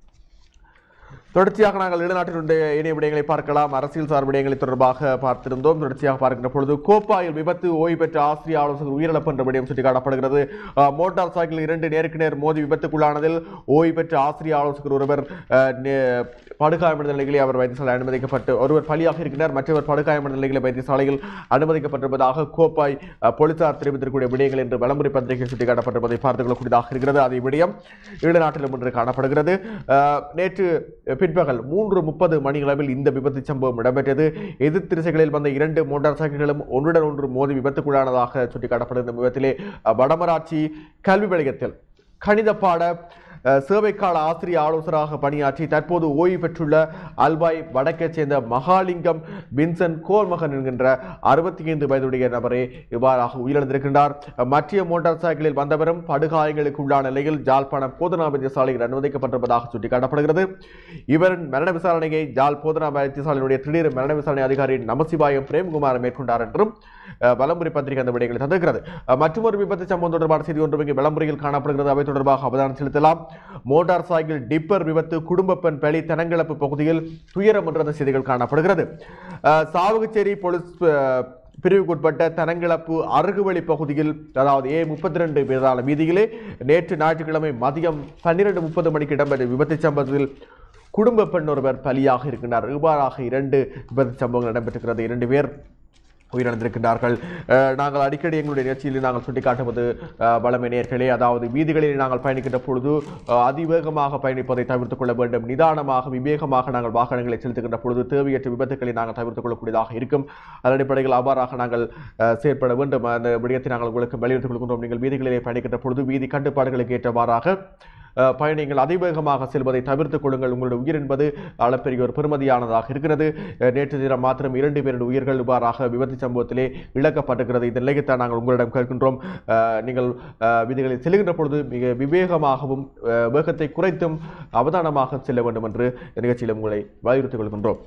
தொடர்ச்சியாக நாங்கள் ஈழநாட்டினுடைய இணைய விடயங்களை பார்க்கலாம் அரசியல் சார் விடயங்களை தொடர்பாக பார்த்திருந்தோம் தொடர்ச்சியாக பார்க்கின்ற பொழுது கோப்பாயில் விபத்து ஓய்வு பெற்ற ஆசிரியர் ஆலோசகர் உயிரிழப்பு என்ற விடயம் சுட்டிக்காட்டப்படுகிறது அஹ், மோட்டார் சைக்கிள் இரண்டு நேருக்கு நேர் மோதி விபத்துக்குள்ளானதில் ஓய்வு பெற்ற ஆசிரியர் ஆலோசகர் ஒருவர் அஹ், நே- படுகாயமடைந்த நிலையிலே அவர் வைத்தியசாலை அனுமதிக்கப்பட்டு ஒருவர் பலியாக இருக்கிறார் மற்றவர் படுகாயமடைந்த நிலையிலே வைத்தியசாலையில் அனுமதிக்கப்பட்டிருப்பதாக கோப்பாய் அஹ், போலீசார் தெரிவித்திருக்கக்கூடிய விடயங்கள் என்று வலமுறை பத்திரிகை சுட்டிக்காட்டப்பட்டிருப்பதை பார்த்துக் கொள்ளக்கூடியதாக இருக்கிறது அதே விடயம் ஈழநாட்டிலும் இன்று காணப்படுகிறது அஹ், நேற்று பிற்பகல் மூன்று முப்பது மணி அளவில் இந்த விபத்து சம்பவம் இடம்பெற்றது எதிர் திசைகளில் வந்த இரண்டு மோட்டார் சைக்கிள்களும் ஒன்றுடன் ஒன்று மோதி விபத்துக்குள்ளானதாக சுட்டிக்காட்டப்படுகிற விபத்திலே அஹ், வடமராட்சி கல்வி வலயத்தில் கணித பாட அஹ், சேவைக்கால ஆசிரியர் ஆலோசகராக பணியாற்றி தற்போது ஓய்வு பெற்றுள்ள அல்பாய் வடக்கைச் சேர்ந்த மகாலிங்கம் வின்சன் கோல்மகன் என்கின்ற அறுபத்தி ஐந்து வயதுடைய நபரே இவ்வாறாக உயிரிழந்திருக்கின்றார் மற்ற மோட்டார் சைக்கிளில் வந்தவரும் படுகாயங்களுக்கு உள்ளான நிலையில் ஜாழ்ப்பாணம் போதனா வைத்தியசாலையில் அனுமதிக்கப்பட்டிருப்பதாக சுட்டிக்காட்டப்படுகிறது இவரின் மரண விசாரணையை ஜாழ் போதனா வைத்தியசாலையினுடைய திடீர் மரண விசாரணை அதிகாரி நமசிவாயம் பிரேம்குமார் மேற்கொண்டார் என்றும் அஹ், வலம்புரி பத்திரிகை அந்த விடயங்களை தந்திருக்கிறது அஹ், மற்றொரு விபத்து சம்பவம் தொடர்பான செய்தி ஒன்று இங்கே விளம்பரியில் காணப்படுகிறது அவை தொடர்பாக அவதானம் செலுத்தலாம் மோட்டார் சைக்கிள் டிப்பர் விபத்து குடும்ப பெண் பலி தனங்கிழப்பு பகுதியில் துயரம் என்ற செய்திகள் காணப்படுகிறது அஹ், சாவகச்சேரி போலீஸ் அஹ், பிரிவுக்குட்பட்ட தனங்கிழப்பு அருகுவழி பகுதியில் அதாவது ஏ முப்பத்தி ரெண்டு பிரதான வீதியிலே நேற்று ஞாயிற்றுக்கிழமை மதியம் பன்னிரண்டு முப்பது மணிக்கு இடம்பெற்ற விபத்து சம்பவத்தில் குடும்ப பெண் ஒருவர் பலியாக இருக்கின்றார் இவ்வாறாக இரண்டு விபத்து சம்பவங்கள் இடம்பெற்றிருக்கிறது இரண்டு பேர் உயிரிழந்திருக்கின்றார்கள் அஹ், நாங்கள் அடிக்கடி எங்களுடைய நிகழ்ச்சியில் நாங்கள் சுட்டிக்காட்டுவது அஹ், வளமை நேர்களே அதாவது வீதிகளில் நாங்கள் பயணிக்கின்ற பொழுது அஹ், அதிவேகமாக பயணிப்பதை தவிர்த்துக் கொள்ள வேண்டும் நிதானமாக விவேகமாக நாங்கள் வாகனங்களை செலுத்துகின்ற பொழுது தேவையற்ற விபத்துக்களை நாங்கள் தவிர்த்துக் கொள்ளக்கூடியதாக இருக்கும் அதன் அடிப்படையில் அவ்வாறாக நாங்கள் அஹ், செயற்பட வேண்டும் அந்த விடயத்தை நாங்கள் உங்களுக்கு வலியுறுத்திக் கொள்கின்றோம் நீங்கள் வீதிகளிலே பயணிக்கின்ற பொழுது வீதி கட்டுப்பாடுகளுக்கு ஏற்றவாறாக அஹ், பயணிகள் அதிவேகமாக செல்வதை தவிர்த்துக் கொள்ளுங்கள் உங்களுடைய உயிர் என்பது அளப்பெரிய ஒரு பெருமதியானதாக இருக்கிறது அஹ், நேற்று தினம் மாத்திரம் இரண்டு பேருடைய உயிர்கள் இவ்வாறாக விபத்து சம்பவத்திலே இழக்கப்பட்டிருக்கிறது இந்த நிலையத்தான் நாங்கள் உங்களிடம் கேட்கின்றோம் அஹ், நீங்கள் அஹ், வீதிகளில் செல்கின்ற பொழுது மிக விவேகமாகவும் அஹ், வேகத்தை குறைத்தும் அவதானமாக செல்ல வேண்டும் என்று இந்த நிகழ்ச்சியில் உங்களை வலியுறுத்திக் கொள்கின்றோம்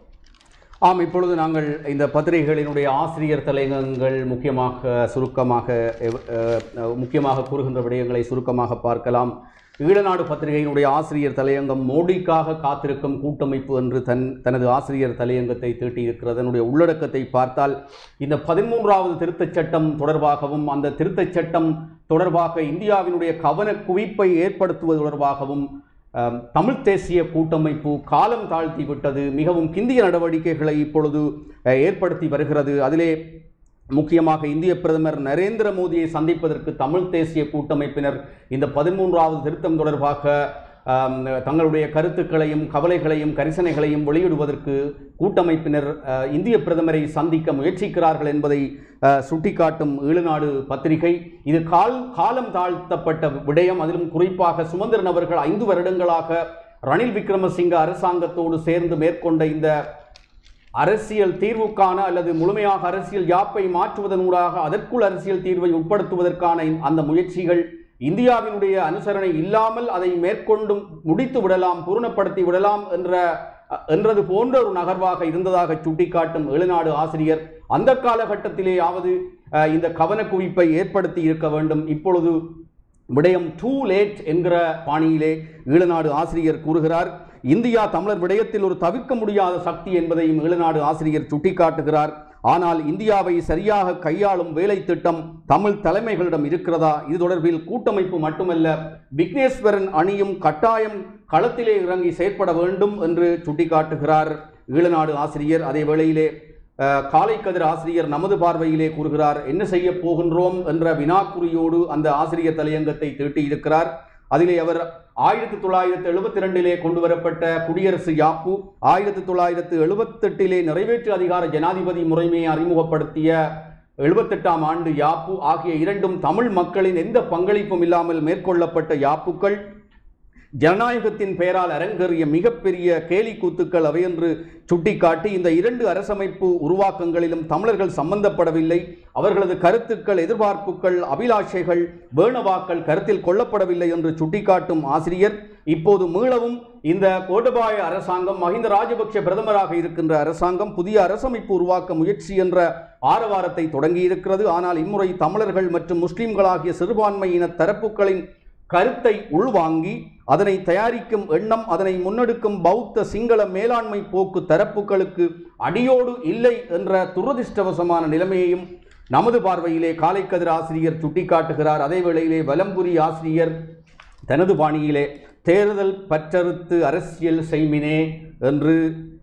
ஆம் இப்பொழுது நாங்கள் இந்த பத்திரிகைகளினுடைய ஆசிரியர் தலையங்கங்கள் முக்கியமாக சுருக்கமாக எவ்- அஹ், முக்கியமாக கூறுகின்ற விடயங்களை சுருக்கமாக பார்க்கலாம் ஈழநாடு பத்திரிகையினுடைய ஆசிரியர் தலையங்கம் மோடிக்காக காத்திருக்கும் கூட்டமைப்பு என்று தன் தனது ஆசிரியர் தலையங்கத்தை தீட்டியிருக்கிறது அதனுடைய உள்ளடக்கத்தை பார்த்தால் இந்த பதிமூன்றாவது திருத்தச் சட்டம் தொடர்பாகவும் அந்த திருத்தச் சட்டம் தொடர்பாக இந்தியாவினுடைய கவன குவிப்பை ஏற்படுத்துவது தொடர்பாகவும் அம், தமிழ்த் தேசிய கூட்டமைப்பு காலம் தாழ்த்தி விட்டது மிகவும் கிந்திய நடவடிக்கைகளை இப்பொழுது அஹ், ஏற்படுத்தி வருகிறது அதிலே முக்கியமாக இந்திய பிரதமர் நரேந்திர மோடியை சந்திப்பதற்கு தமிழ் தேசிய கூட்டமைப்பினர் இந்த பதிமூன்றாவது திருத்தம் தொடர்பாக ஆம், தங்களுடைய கருத்துக்களையும் கவலைகளையும் கரிசனைகளையும் வெளியிடுவதற்கு கூட்டமைப்பினர் அஹ், இந்திய பிரதமரை சந்திக்க முயற்சிக்கிறார்கள் என்பதை அஹ், சுட்டிக்காட்டும் ஈழநாடு பத்திரிகை இது கால் காலம் தாழ்த்தப்பட்ட விடயம் அதிலும் குறிப்பாக சுமந்திரன் அவர்கள் ஐந்து வருடங்களாக ரணில் விக்ரமசிங்க அரசாங்கத்தோடு சேர்ந்து மேற்கொண்ட இந்த அரசியல் தீர்வுக்கான அல்லது முழுமையாக அரசியல் யாப்பை மாற்றுவதனூடாக அதற்குள் அரசியல் தீர்வை உட்படுத்துவதற்கான இந்த- அந்த முயற்சிகள் இந்தியாவினுடைய அனுசரணை இல்லாமல் அதை மேற்கொண்டு முடித்து விடலாம் பூரணப்படுத்தி விடலாம் என்ற அஹ், என்றது போன்ற ஒரு நகர்வாக இருந்ததாக சுட்டிக்காட்டும் ஏழுநாடு ஆசிரியர் அந்த காலகட்டத்திலேயாவது அஹ், இந்த கவனக்குவிப்பை ஏற்படுத்தி இருக்க வேண்டும் இப்பொழுது விடயம் டூ லேட் என்கிற பாணியிலே ஈழநாடு ஆசிரியர் கூறுகிறார் இந்தியா தமிழர் விடயத்தில் ஒரு தவிர்க்க முடியாத சக்தி என்பதையும் ஈழநாடு ஆசிரியர் சுட்டிக்காட்டுகிறார் ஆனால் இந்தியாவை சரியாக கையாளும் வேலை திட்டம் தமிழ் தலைமைகளிடம் இருக்கிறதா இது தொடர்பில் கூட்டமைப்பு மட்டுமல்ல விக்னேஸ்வரன் அணியும் கட்டாயம் களத்திலே இறங்கி செயற்பட வேண்டும் என்று சுட்டிக்காட்டுகிறார் ஈழநாடு ஆசிரியர் அதே வேளையிலே அஹ், காலை கதிர் ஆசிரியர் நமது பார்வையிலே கூறுகிறார் என்ன செய்ய போகின்றோம் என்ற வினாக்குறியோடு அந்த ஆசிரியர் தலையங்கத்தை தீட்டியிருக்கிறார் அதிலே அவர் ஆயிரத்தி தொள்ளாயிரத்து எழுபத்தி ரெண்டிலே கொண்டு வரப்பட்ட குடியரசு யாப்பு ஆயிரத்தி தொள்ளாயிரத்து எழுபத்தெட்டிலே நிறைவேற்று அதிகார ஜனாதிபதி முறைமையை அறிமுகப்படுத்திய எழுபத்தெட்டாம் ஆண்டு யாப்பு ஆகிய இரண்டும் தமிழ் மக்களின் எந்த பங்களிப்பும் இல்லாமல் மேற்கொள்ளப்பட்ட யாப்புக்கள் ஜனநாயகத்தின் பெயரால் அரங்கேறிய மிகப்பெரிய கேலி கூத்துக்கள் அவை என்று சுட்டிக்காட்டி இந்த இரண்டு அரசமைப்பு உருவாக்கங்களிலும் தமிழர்கள் சம்பந்தப்படவில்லை அவர்களது கருத்துக்கள் எதிர்பார்ப்புகள் அபிலாஷைகள் வேணவாக்கள் கருத்தில் கொள்ளப்படவில்லை என்று சுட்டிக்காட்டும் ஆசிரியர் இப்போது மீளவும் இந்த கோட்டபாய அரசாங்கம் மஹிந்த ராஜபக்ஷ பிரதமராக இருக்கின்ற அரசாங்கம் புதிய அரசமைப்பு உருவாக்க முயற்சி என்ற ஆரவாரத்தை தொடங்கியிருக்கிறது ஆனால் இம்முறை தமிழர்கள் மற்றும் முஸ்லிம்களாகிய சிறுபான்மையின தரப்புகளின் கருத்தை உள்வாங்கி அதனை தயாரிக்கும் எண்ணம் அதனை முன்னெடுக்கும் பௌத்த சிங்கள மேலாண்மை போக்கு தரப்புகளுக்கு அடியோடு இல்லை என்ற துரதிர்ஷ்டவசமான நிலைமையையும் நமது பார்வையிலே காலைக்கதிர் ஆசிரியர் சுட்டிக்காட்டுகிறார் அதே வேளையிலே வலம்புரி ஆசிரியர் தனது பாணியிலே தேர்தல் பற்றறுத்து அரசியல் செய்மினே என்று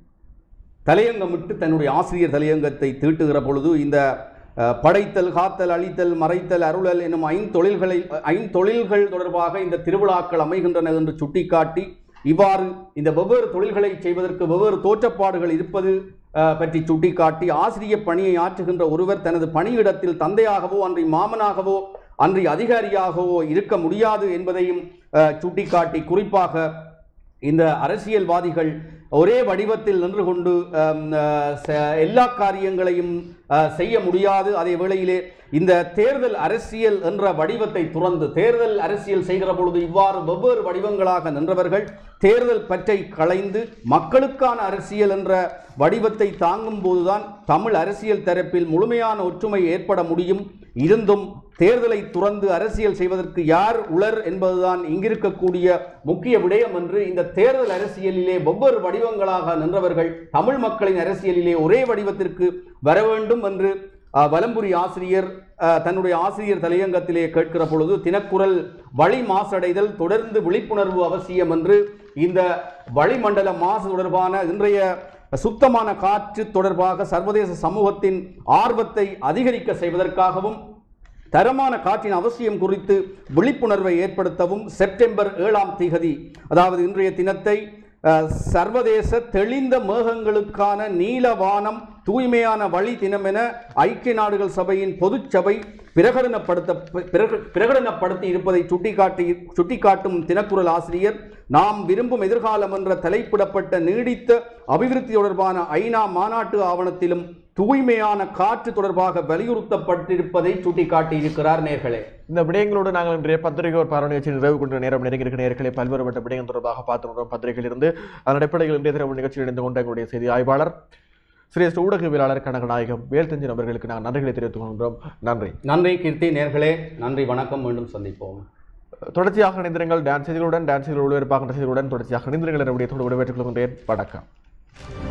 தலையங்கமிட்டு தன்னுடைய ஆசிரியர் தலையங்கத்தை தீட்டுகிற பொழுது இந்த அஹ், படைத்தல் காத்தல் அழித்தல் மறைத்தல் அருளல் என்னும் ஐந்தொழில்களை ஐந்தொழில்கள் தொடர்பாக இந்த திருவிழாக்கள் அமைகின்றன என்று சுட்டிக்காட்டி இவ்வாறு இந்த வெவ்வேறு தொழில்களை செய்வதற்கு வெவ்வேறு தோற்றப்பாடுகள் இருப்பது அஹ், பற்றி சுட்டிக்காட்டி ஆசிரிய பணியை ஆற்றுகின்ற ஒருவர் தனது பணியிடத்தில் தந்தையாகவோ அன்றி மாமனாகவோ அன்றி அதிகாரியாகவோ இருக்க முடியாது என்பதையும் அஹ், சுட்டிக்காட்டி குறிப்பாக இந்த அரசியல்வாதிகள் ஒரே வடிவத்தில் நின்று கொண்டு அம், அஹ், ச- எல்லா காரியங்களையும் அஹ், செய்ய முடியாது அதே வேளையிலே இந்த தேர்தல் அரசியல் என்ற வடிவத்தை துறந்து தேர்தல் அரசியல் செய்கிற பொழுது இவ்வாறு வெவ்வேறு வடிவங்களாக நின்றவர்கள் தேர்தல் பற்றை களைந்து மக்களுக்கான அரசியல் என்ற வடிவத்தை தாங்கும் போதுதான் தமிழ் அரசியல் தரப்பில் முழுமையான ஒற்றுமை ஏற்பட முடியும் இருந்தும் தேர்தலை துறந்து அரசியல் செய்வதற்கு யார் உளர் என்பதுதான் இங்கிருக்கக்கூடிய முக்கிய விடயம் என்று இந்த தேர்தல் அரசியலிலே ஒவ்வொரு வடிவங்களாக நின்றவர்கள் தமிழ் மக்களின் அரசியலிலே ஒரே வடிவத்திற்கு வர வேண்டும் என்று அஹ், வலம்புரி ஆசிரியர் அஹ், தன்னுடைய ஆசிரியர் தலையங்கத்திலே கேட்கிற பொழுது தினக்குரல் வழி மாசடைதல் தொடர்ந்து விழிப்புணர்வு அவசியம் என்று இந்த வளிமண்டல மாசு தொடர்பான இன்றைய சுத்தமான காற்று தொடர்பாக சர்வதேச சமூகத்தின் ஆர்வத்தை அதிகரிக்க செய்வதற்காகவும் தரமான காற்றின் அவசியம் குறித்து விழிப்புணர்வை ஏற்படுத்தவும் செப்டம்பர் ஏழாம் திகதி அதாவது இன்றைய தினத்தை அஹ், சர்வதேச தெளிந்த மேகங்களுக்கான நீலவானம் தூய்மையான வழி தினம் என ஐக்கிய நாடுகள் சபையின் பொதுச்சபை பிரகடனப்படுத்த பிரக- பிரகடனப்படுத்தி இருப்பதை சுட்டிக்காட்டி சுட்டிக்காட்டும் தினக்குரல் ஆசிரியர் நாம் விரும்பும் எதிர்காலம் என்ற தலைப்பிடப்பட்ட நீடித்த அபிவிருத்தி தொடர்பான ஐநா மாநாட்டு ஆவணத்திலும் தூய்மையான காற்று தொடர்பாக வலியுறுத்தப்பட்டிருப்பதை சுட்டிக்காட்டியிருக்கிறார் நேர்களே இந்த விடயங்களோடு நாங்கள் இன்றைய பத்திரிகை ஒரு பார்வை நிகழ்ச்சி நிறைவு கொண்ட நேரம் நெருங்கியிருக்க நேர்களை பல்வேறுபட்ட விடயங்கள் தொடர்பாக பார்த்துள்ளோம் பத்திரிகையில் இருந்து அதன் அடிப்படையில் இன்றைய தினம் நிகழ்ச்சியில் இணைந்து கொண்ட எங்களுடைய செய்தி ஆய்வாளர் சிரேஷ்ட ஊடகவியலாளர் கனகநாயகம் வேல்தஞ்சி நபர்களுக்கு நாங்கள் நன்றிகளை தெரிவித்துக் கொள்கின்றோம் நன்றி நன்றி கீர்த்தி நேர்களே நன்றி வணக்கம் மீண்டும் சந்திப்போம் தொடர்ச்சியாக இணைந்திருங்கள் டான்ஸ் செய்திகளுடன் டான்ஸ் செய்திகள் ஒளிபரப்பாகின்ற செய்திகளுடன் தொடர்ச்சியாக இணைந்திருங்கள் என்ற விடயத்தோடு விடைபெற்றுக் கொள்கின்றேன் வணக்கம்